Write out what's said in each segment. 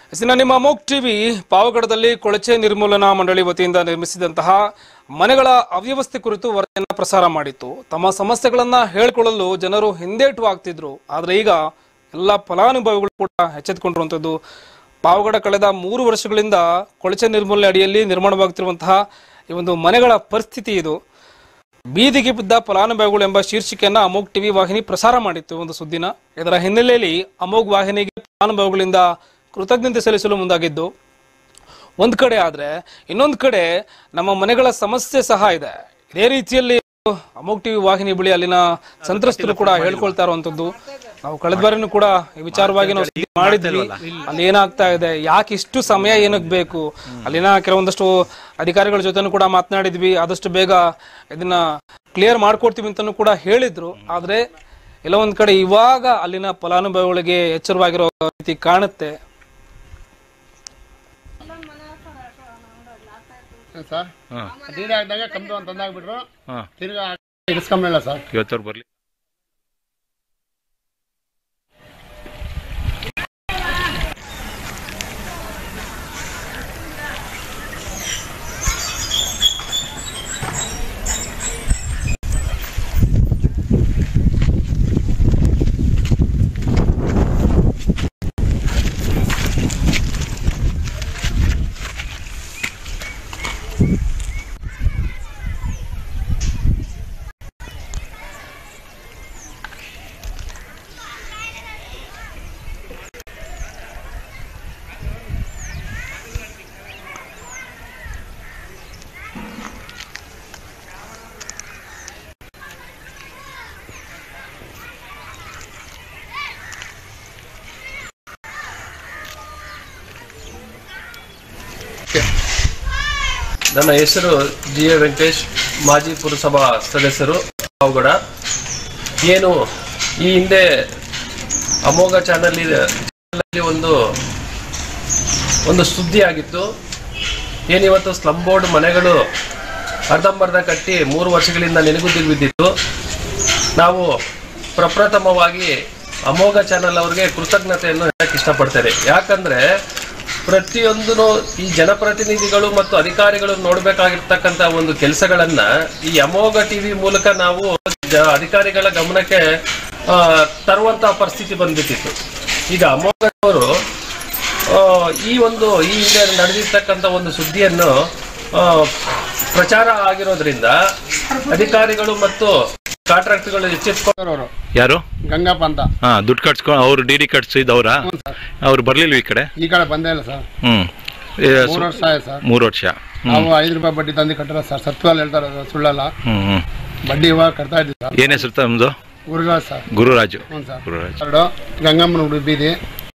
ಇನ್ನು ನಿಮ್ಮ ಅಮೋಕ್ ಟಿವಿ ಪಾವಗಡದಲ್ಲಿ ಕೊಳಚೆ ನಿರ್ಮೂಲನಾ ಮಂಡಳಿ ವತಿಯಿಂದ ನಿರ್ಮಿಸಿದಂತಹ ಮನೆಗಳ ಅವ್ಯವಸ್ಥೆ ಕುರಿತು ವರದಿಯನ್ನು ಪ್ರಸಾರ ಮಾಡಿತ್ತು ತಮ್ಮ ಸಮಸ್ಯೆಗಳನ್ನ ಹೇಳ್ಕೊಳ್ಳಲು ಜನರು ಹಿಂದೇಟು ಆಗ್ತಿದ್ರು ಆದ್ರೆ ಈಗ ಎಲ್ಲ ಫಲಾನುಭವಿಗಳು ಕೂಡ ಎಚ್ಚೆತ್ತುಕೊಂಡಿರುವಂಥದ್ದು ಪಾವಗಡ ಕಳೆದ ಮೂರು ವರ್ಷಗಳಿಂದ ಕೊಳಚೆ ನಿರ್ಮೂಲನೆ ಅಡಿಯಲ್ಲಿ ನಿರ್ಮಾಣವಾಗುತ್ತಿರುವಂತಹ ಈ ಒಂದು ಮನೆಗಳ ಪರಿಸ್ಥಿತಿ ಇದು ಬೀದಿಗೆ ಬಿದ್ದ ಫಲಾನುಭವಿಗಳು ಎಂಬ ಶೀರ್ಷಿಕೆಯನ್ನ ಅಮೋಗ್ ಟಿವಿ ವಾಹಿನಿ ಪ್ರಸಾರ ಮಾಡಿತ್ತು ಈ ಒಂದು ಸುದ್ದಿನ ಇದರ ಹಿನ್ನೆಲೆಯಲ್ಲಿ ಅಮೋಗ್ ವಾಹಿನಿಗೆ ಫಲಾನುಭವಿಗಳಿಂದ ಕೃತಜ್ಞತೆ ಸಲ್ಲಿಸಲು ಮುಂದಾಗಿದ್ದು ಒಂದ್ ಕಡೆ ಆದ್ರೆ ಇನ್ನೊಂದ್ ಕಡೆ ನಮ್ಮ ಮನೆಗಳ ಸಮಸ್ಯೆ ಸಹ ಇದೆ ಇದೇ ರೀತಿಯಲ್ಲಿ ಅಮೋಗ್ ಟಿವಿ ವಾಹಿನಿ ಬಳಿ ಅಲ್ಲಿನ ಸಂತ್ರಸ್ತರು ಕೂಡ ಹೇಳ್ಕೊಳ್ತಾ ಇರುವಂತದ್ದು ನಾವು ಕಳೆದ ಬಾರಿನೂ ಕೂಡ ಈ ವಿಚಾರವಾಗಿ ನಾವು ಸುದ್ದಿ ಮಾಡಿದ್ವಿ ಅಲ್ಲಿ ಏನಾಗ್ತಾ ಇದೆ ಯಾಕೆ ಇಷ್ಟು ಸಮಯ ಏನಕ್ಕೆ ಬೇಕು ಅಲ್ಲಿನ ಕೆಲವೊಂದಷ್ಟು ಅಧಿಕಾರಿಗಳ ಜೊತೆನೂ ಕೂಡ ಮಾತನಾಡಿದ್ವಿ ಆದಷ್ಟು ಬೇಗ ಇದನ್ನ ಕ್ಲಿಯರ್ ಮಾಡ್ಕೊಡ್ತೀವಿ ಅಂತಾನು ಕೂಡ ಹೇಳಿದ್ರು ಆದ್ರೆ ಎಲ್ಲ ಒಂದ್ ಕಡೆ ಇವಾಗ ಅಲ್ಲಿನ ಫಲಾನುಭವಿಗಳಿಗೆ ಎಚ್ಚರವಾಗಿರೋ ರೀತಿ ಕಾಣುತ್ತೆ ಸರ್ ಡಿ ಆದಾಗ ಕಂಪ್ನಿ ಒಂದು ತಂದಾಗ್ಬಿಟ್ರು ಹಾಂ ತಿರ್ಗಾ ಇಡಿಸ್ಕೊಂಬಿಲ್ಲ ಸರ್ ಇವತ್ತವ್ರು ಬರಲಿ ನನ್ನ ಹೆಸರು ಜಿ ಎ ವೆಂಕಟೇಶ್ ಮಾಜಿ ಪುರಸಭಾ ಸದಸ್ಯರು ಪಾವಗಡ ಏನು ಈ ಹಿಂದೆ ಅಮೋಘ ಚಾನಲ್ ಚಾನಲಲ್ಲಿ ಒಂದು ಒಂದು ಸುದ್ದಿ ಆಗಿತ್ತು ಏನಿವತ್ತು ಸ್ಲಮ್ ಬೋರ್ಡ್ ಮನೆಗಳು ಅರ್ಧಂಬರ್ಧ ಕಟ್ಟಿ ಮೂರು ವರ್ಷಗಳಿಂದ ನೆನೆಗುದ್ದಿಗೆ ಬಿದ್ದಿತ್ತು ನಾವು ಪ್ರಪ್ರಥಮವಾಗಿ ಅಮೋಘ ಚಾನಲ್ ಅವರಿಗೆ ಕೃತಜ್ಞತೆಯನ್ನು ಹೇಳಕ್ಕೆ ಇಷ್ಟಪಡ್ತೇನೆ ಯಾಕಂದ್ರೆ ಪ್ರತಿಯೊಂದು ಈ ಜನಪ್ರತಿನಿಧಿಗಳು ಮತ್ತು ಅಧಿಕಾರಿಗಳು ನೋಡ್ಬೇಕಾಗಿರ್ತಕ್ಕಂಥ ಒಂದು ಕೆಲಸಗಳನ್ನ ಈ ಅಮೋಘ ಟಿವಿ ಮೂಲಕ ನಾವು ಜ- ಅಧಿಕಾರಿಗಳ ಗಮನಕ್ಕೆ ಆ, ತರುವಂತಹ ಪರಿಸ್ಥಿತಿ ಬಂದ್ಬಿಟ್ಟಿತ್ತು ಈಗ ಅಮೋಘ ಅವರು ಆ, ಈ ಒಂದು ಈ ಹಿಂದೆ ನಡೆದಿರ್ತಕ್ಕಂಥ ಒಂದು ಸುದ್ದಿಯನ್ನು ಆ, ಪ್ರಚಾರ ಆಗಿರೋದ್ರಿಂದ ಅಧಿಕಾರಿಗಳು ಮತ್ತು ಕಾಂಟ್ರಾಕ್ಟ್ಗಳು ಎಚ್ಚೆತ್ಕೊಂಡು ಅವರು ಯಾರು ಗಂಗಪ್ಪ ಅಂತ ಹಾ ದುಡ್ಡು ಕಟ್ಸ್ಕೊಂಡು ಅವ್ರು ಡಿ ಡಿ ಕಟ್ಸಿದವ್ರ ಅವ್ರು ಬರ್ಲಿಲ್ವ ಈ ಕಡೆ ಈ ಕಡೆ ಬಂದೇ ಇಲ್ಲ ಸರ್ ಹ್ಮ್ ಏ, ಸು- ಮೂರು ವರ್ಷ ಆಯ್ತು ಸರ್ ಮೂರು ವರ್ಷ ಹ್ಮ್ ನಾವು ಐದು ರೂಪಾಯಿ ಬಡ್ಡಿ ತಂದು ಕಟ್ಟಿರೋ ಸರ್ ಸತ್ವಲ್ಲಿ ಹೇಳ್ತಾರೆ ಅದು ಸುಳ್ಳಲ್ಲ ಹ್ಮ್ ಹ್ಮ್ ಬಡ್ಡಿ ಇವಾಗ ಕಟ್ತಾ ಇದ್ದೀವಿ ಸರ್ ಏನ್ ಹೆಸರು ತಮ್ಮದು ಊರುಗಳು ಸರ್ ಗುರುರಾಜು ಹ್ಞೂ ಸರ್ ಗುರುರಾಜ್ ಎರಡು ಗಂಗಮ್ಮನ ಹುಡುಗ ಬೀದಿ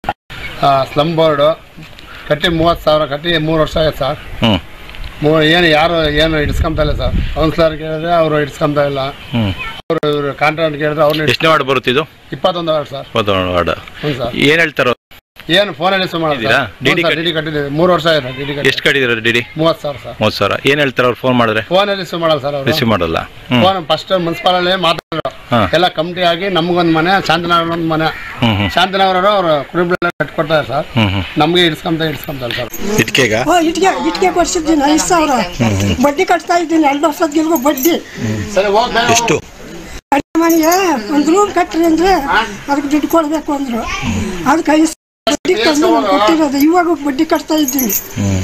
ಸ್ಲಮ್ ಬೋರ್ಡು ಕಟ್ಟಿ ಮೂವತ್ತು ಸಾವಿರ ಕಟ್ಟಿ ಮೂರು ವರ್ಷ ಆಯ್ತು ಸರ್ ಹ್ಮ್ ಮೂ ಏನು ಯಾರು ಏನು ಇಡಿಸ್ಕೊಂತ ಇಲ್ಲ ಸರ್ ಕೌನ್ಸಿಲರ್ ಕೇಳಿದ್ರೆ ಅವರು ಇಡಿಸ್ಕೊಂತ ಇಲ್ಲ ಹ್ಮ್ ಅವರು ಇವರು ಕಾಂಟ್ರಾಕ್ಟ್ ಕೇಳಿದ್ರೆ ಅವ್ರನ್ನ ಎಷ್ಟನೇ ವಾರ್ಡ್ ಬರುತ್ತಿದ್ದು ಇಪ್ಪತ್ತೊಂದು ವಾರ್ಡ್ ಸರ್ ವಾರ್ಡ್ ಹ್ಞೂ ಸರ್ ಏನ್ ಹೇಳ್ತಾರೋ ಏನು ಫೋನಲ್ಲಿ ಹೆಸರು ಇದ್ದೀರಾ? DD ಮಾಡೋದು ಡಿ ಡಿ ಕಟ್ಟಿದ್ದೀವಿ ಮೂರು ವರ್ಷ ಆಯ್ತು ಡಿ ಡಿ ಕಟ್ಟಿ ಎಷ್ಟು ಕಟ್ಟಿದಿರ ಡಿ ಡಿ ಮೂವತ್ತು ಸಾವಿರ ಸರ್ ಮೂವತ್ತು ಸಾವಿರ ಏನ್ ಹೇಳ್ತಾರ ಅವ್ರು ಫೋನ್ ಮಾಡಿದ್ರೆ ಫೋನಲ್ಲಿ ಹೆಸರು ಮಾಡಲ್ಲ ಸರ್ ಅವರು ರಿಸೀವ್ ಮಾಡಲ್ಲ ಹ್ಮ್ ಫೋನ್ ಫಸ್ಟ್ ಮುನ್ಸಿಪಾಲಲ್ಲಿ ಮಾತಾಡೋರು ಹಾ. ಎಲ್ಲ ಕಮಿಟಿ ಆಗಿ ನಮಗೊಂದು ಮನೆ ಶಾಂತಿನಗರ ಒಂದು ಮನೆ ಹ್ಮ್ ಹ್ಮ್ ಶಾಂತಿನಗರ ಅವರು ಕುರುಬೆಲ್ಲ ಕಟ್ಕೊಡ್ತಾರೆ ಸರ್ ಹ್ಮ್ ಹ್ಮ್ ನಮಗೆ ಇಡ್ಸ್ಕೊಂತ ಇಡ್ಸ್ಕೊಂತಾರೆ ಸರ್ ಇಟ್ಕೆಗ ಓ, ಇಟ್ಗೆ ಇಟ್ಗೆ ಕೊಡ್ಸಿದ್ದೀನಿ ಐದು ಸಾವಿರ ಬಡ್ಡಿ ಕಟ್ತಾ ಇದ್ದೀನಿ ಎರಡು ವರ್ಷದ್ಗಿಲ್ಗೂ ಬಡ್ಡಿ ಸರಿ ಹೋಗ್ಬೇಕು ಎಷ್ಟು ಅಡಿಗೆ ಮನೆಗೆ ಒಂದು ರೂಮ್ ಕಟ್ರಿ ಅಂದ್ರೆ ಅದಕ್ಕೆ ದುಡ್ಡು ಕೊಡಬೇಕು ಅಂದ್ರು ಅದಕ್ಕೆ ಐದು ಸಾವಿರ ಬಡ್ಡಿ ತಂದು ನಾನು ಕೊಟ್ಟಿರೋದು ಇವಾಗ ಬಡ್ಡಿ ಕಟ್ತಾ ಇದ್ದೀನಿ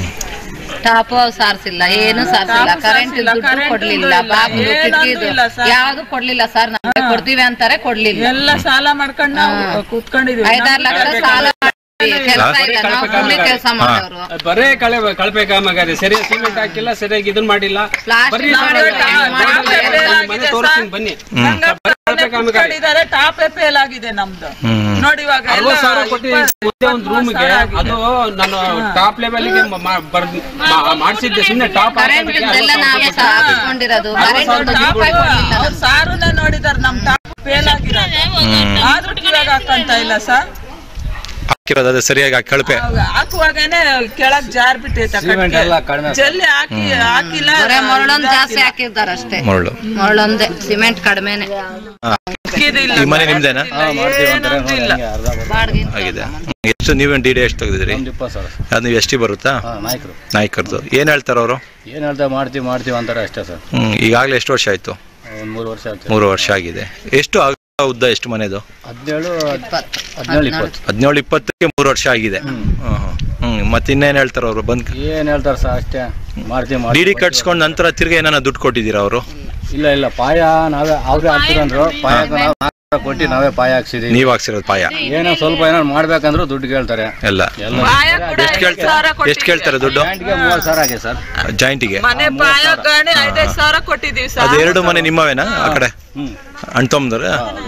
ಟಾಪ್ ಸಾರ್ಸಿಲ್ಲ ಏನು ಸಾರ್ಸಿಲ್ಲ ಕರೆಂಟ್ ದುಡ್ಡು ಕೊಡ್ಲಿಲ್ಲ ಬಾಬು ಕಿಟಕಿದು ಯಾವ್ದು ಕೊಡ್ಲಿಲ್ಲ ಸರ್ ನಮ್ಗೆ ಕೊಡ್ತೀವಿ ಅಂತಾರೆ ಕೊಡ್ಲಿಲ್ಲ ಎಲ್ಲ ಸಾಲ ಮಾಡ್ಕೊಂಡು ನಾವು ಕೂತ್ಕೊಂಡಿದೀವಿ ಐದಾರು ಲಕ್ಷ ಸಾಲ ಕೆಲಸ ಇಲ್ಲ ನಾವು ಕೂಲಿ ಕೆಲಸ ಮಾಡೋರು ಬರೇ ಕಳೆ ಕಳಪೆ ಕಾಮಗಾರಿ ಸರಿಯಾಗಿ ಸಿಮೆಂಟ್ ಹಾಕಿಲ್ಲ ಸರಿಯಾಗಿ ಇದನ್ ಮಾಡಿಲ್ಲ ಬರ್ರಿ ಪ್ಲಾಸ್ಟಿಕ್ ಸರ್, ಮನೆ ತೋರಿಸ್ತೀನಿ ಬನ್ನಿ ಕಳಪೆ ಕಾಮಗಾರಿ ಕೂತ್ಕೊಂಡಿದ್ದಾರೆ ಟಾಪ್ ಫೇಲ್ ಆಗಿದೆ ನಮ್ದು ನೋಡಿ ಇವಾಗ ಎಲ್ಲ ಅರವತ್ತು ಸಾವಿರ ಕೊಟ್ಟು ಒಂದೇ ಒಂದು ರೂಮ್ಗೆ ಅದು ನಾನು ಟಾಪ್ ಲೆವೆಲ್ಗೆ ಮಾಡಿಸಿದ್ದೆ ಸುಮ್ಮನೆ ಟಾಪ್ ಕರೆಂಟ್ ಎಲ್ಲ ನಾವೇ ಸಹ ಹಾಕಿಸ್ಕೊಂಡಿರೋದು ಕರೆಂಟ್ ದುಡ್ಡು ರೂಪಾಯಿ ಕೊಡ್ಲಿಲ್ಲ ಅವ್ರ ಸಾರುನ ನೋಡಿದಾರೆ ನಮ್ ಟಾಪ್ ಫೇಲ್ ಆಗಿರೋದು ಆದ್ರೂ ಇವಾಗ ಹಾಕಂತ ಇಲ್ಲ ಸರ್ ಹಾಕಿರೋದು ಅದೇ ಸರಿಯಾಗಿ ಆ ಕಳಪೆ ಹಾಕುವಾಗನೆ ಕೆಳಗ್ ಜಾರ್ ಬಿಟ್ಟೈತೆ ಜಲ್ಲಿ ಹಾಕಿ ಹಾಕಿಲ್ಲ ಬರೇ ಮರಳೊಂದ್ ಜಾಸ್ತಿ ಹಾಕಿರ್ತಾರ ಅಷ್ಟೇ ಮರಳು ಮರಳೊಂದೇ ಸಿಮೆಂಟ್ ಕಡಿಮೆನೆ ಹಾಕಿದಿಲ್ಲ ಈ ಮನೆ ನಿಮ್ದೇನಾ ಏನಂತೂ ಇಲ್ಲ ಬಾಡ್ಗೆ ಆಗಿದೆ ಎಷ್ಟು ನೀವೇನು ಡಿ ಡಿ ಎಷ್ಟು ತೆಗೆದಿದ್ರಿ ಅದು ನೀವು ಎಷ್ಟಿ ಬರುತ್ತಾ ನಾಯಕರು ನಾಯ್ಕರ್ದು ಏನು ಹೇಳ್ತಾರೆ ಅವರು ಏನ್ ಹೇಳ್ತಾ ಮಾಡ್ತೀವಿ ಮಾಡ್ತೀವಿ ಅಂತಾರೆ ಅಷ್ಟೇ ಸರ್ ಹ್ಮ್ ಈಗಾಗಲೇ ಎಷ್ಟು ವರ್ಷ ಆಯ್ತು ಒಂದ್ ಮೂರು ವರ್ಷ ಆಯ್ತು ಮೂರು ವರ್ಷ ಆಗಿದೆ ಎಷ್ಟು ಅಗಲ ಉದ್ದ ಎಷ್ಟು ಮನೆದು ಹದಿನೇಳು ಇಪ್ಪತ್ತು ಹದಿನೇಳು ಇಪ್ಪತ್ತು ಹದಿನೇಳು ಇಪ್ಪತ್ತಕ್ಕೆ ಮೂರು ವರ್ಷ ಆಗಿದೆ ಹ್ಮ್ ಹ್ಮ್. ಹ್ಮ್ ಮತ್ತೆ ಇನ್ನೇನು ಹೇಳ್ತಾರೆ ಅವರು ಬಂದ್ ಏನ್ ಹೇಳ್ತಾರೆ ಸರ್ ಅಷ್ಟೇ ಮಾಡ್ತೀವಿ ಡಿ ಮಾಡ್ತೀವಿ ಡಿ ಕಟ್ಸ್ಕೊಂಡು ನಂತರ ತಿರ್ಗಿ ಏನಾನ ದುಡ್ಡು ಕೊಟ್ಟಿದ್ದೀರಾ ಅವರು ಇಲ್ಲ ಇಲ್ಲ ಪಾಯ ನಾವೇ ಅವ್ರೇ ಹಾಕ್ತಿರಂದ್ರು ಪಾಯ ನಾವು ನಾಲ್ಕು ಕೊಟ್ಟು ನಾವೇ ಪಾಯ ಹಾಕ್ಸಿದೀವಿ ನೀವು ಹಾಕ್ಸಿರೋದು ಪಾಯ ಏನೋ ಸ್ವಲ್ಪ ಏನೋ ಮಾಡ್ಬೇಕಂದ್ರು ದುಡ್ಡು ಕೇಳ್ತಾರೆ ಎಲ್ಲ ಎಲ್ಲ ಪಾಯ ಕೂಡ ಎಷ್ಟು ಐದ್ ಸಾವಿರ ಕೇಳ್ತಾರೆ ಎಷ್ಟು ಕೇಳ್ತಾರೆ ದುಡ್ಡು ಪ್ಯಾಂಟ್ಗೆ ಮೂವತ್ತು ಸಾವಿರ ಆಗಿದೆ ಸರ್ ಜಾಯಿಂಟಿಗೆ ಮನೆ ಪಾಯ ಗಾಣಿ ಐದೈದು ಸಾವಿರ ಕೊಟ್ಟಿದೀವಿ ಅದು ಸರ್ ಎರಡು ಮನೆ ನಿಮ್ಮವೇನಾ ಆ ಕಡೆ ಹ್ಮ್ ಅಣ್ತಮ್ಮದ್ರ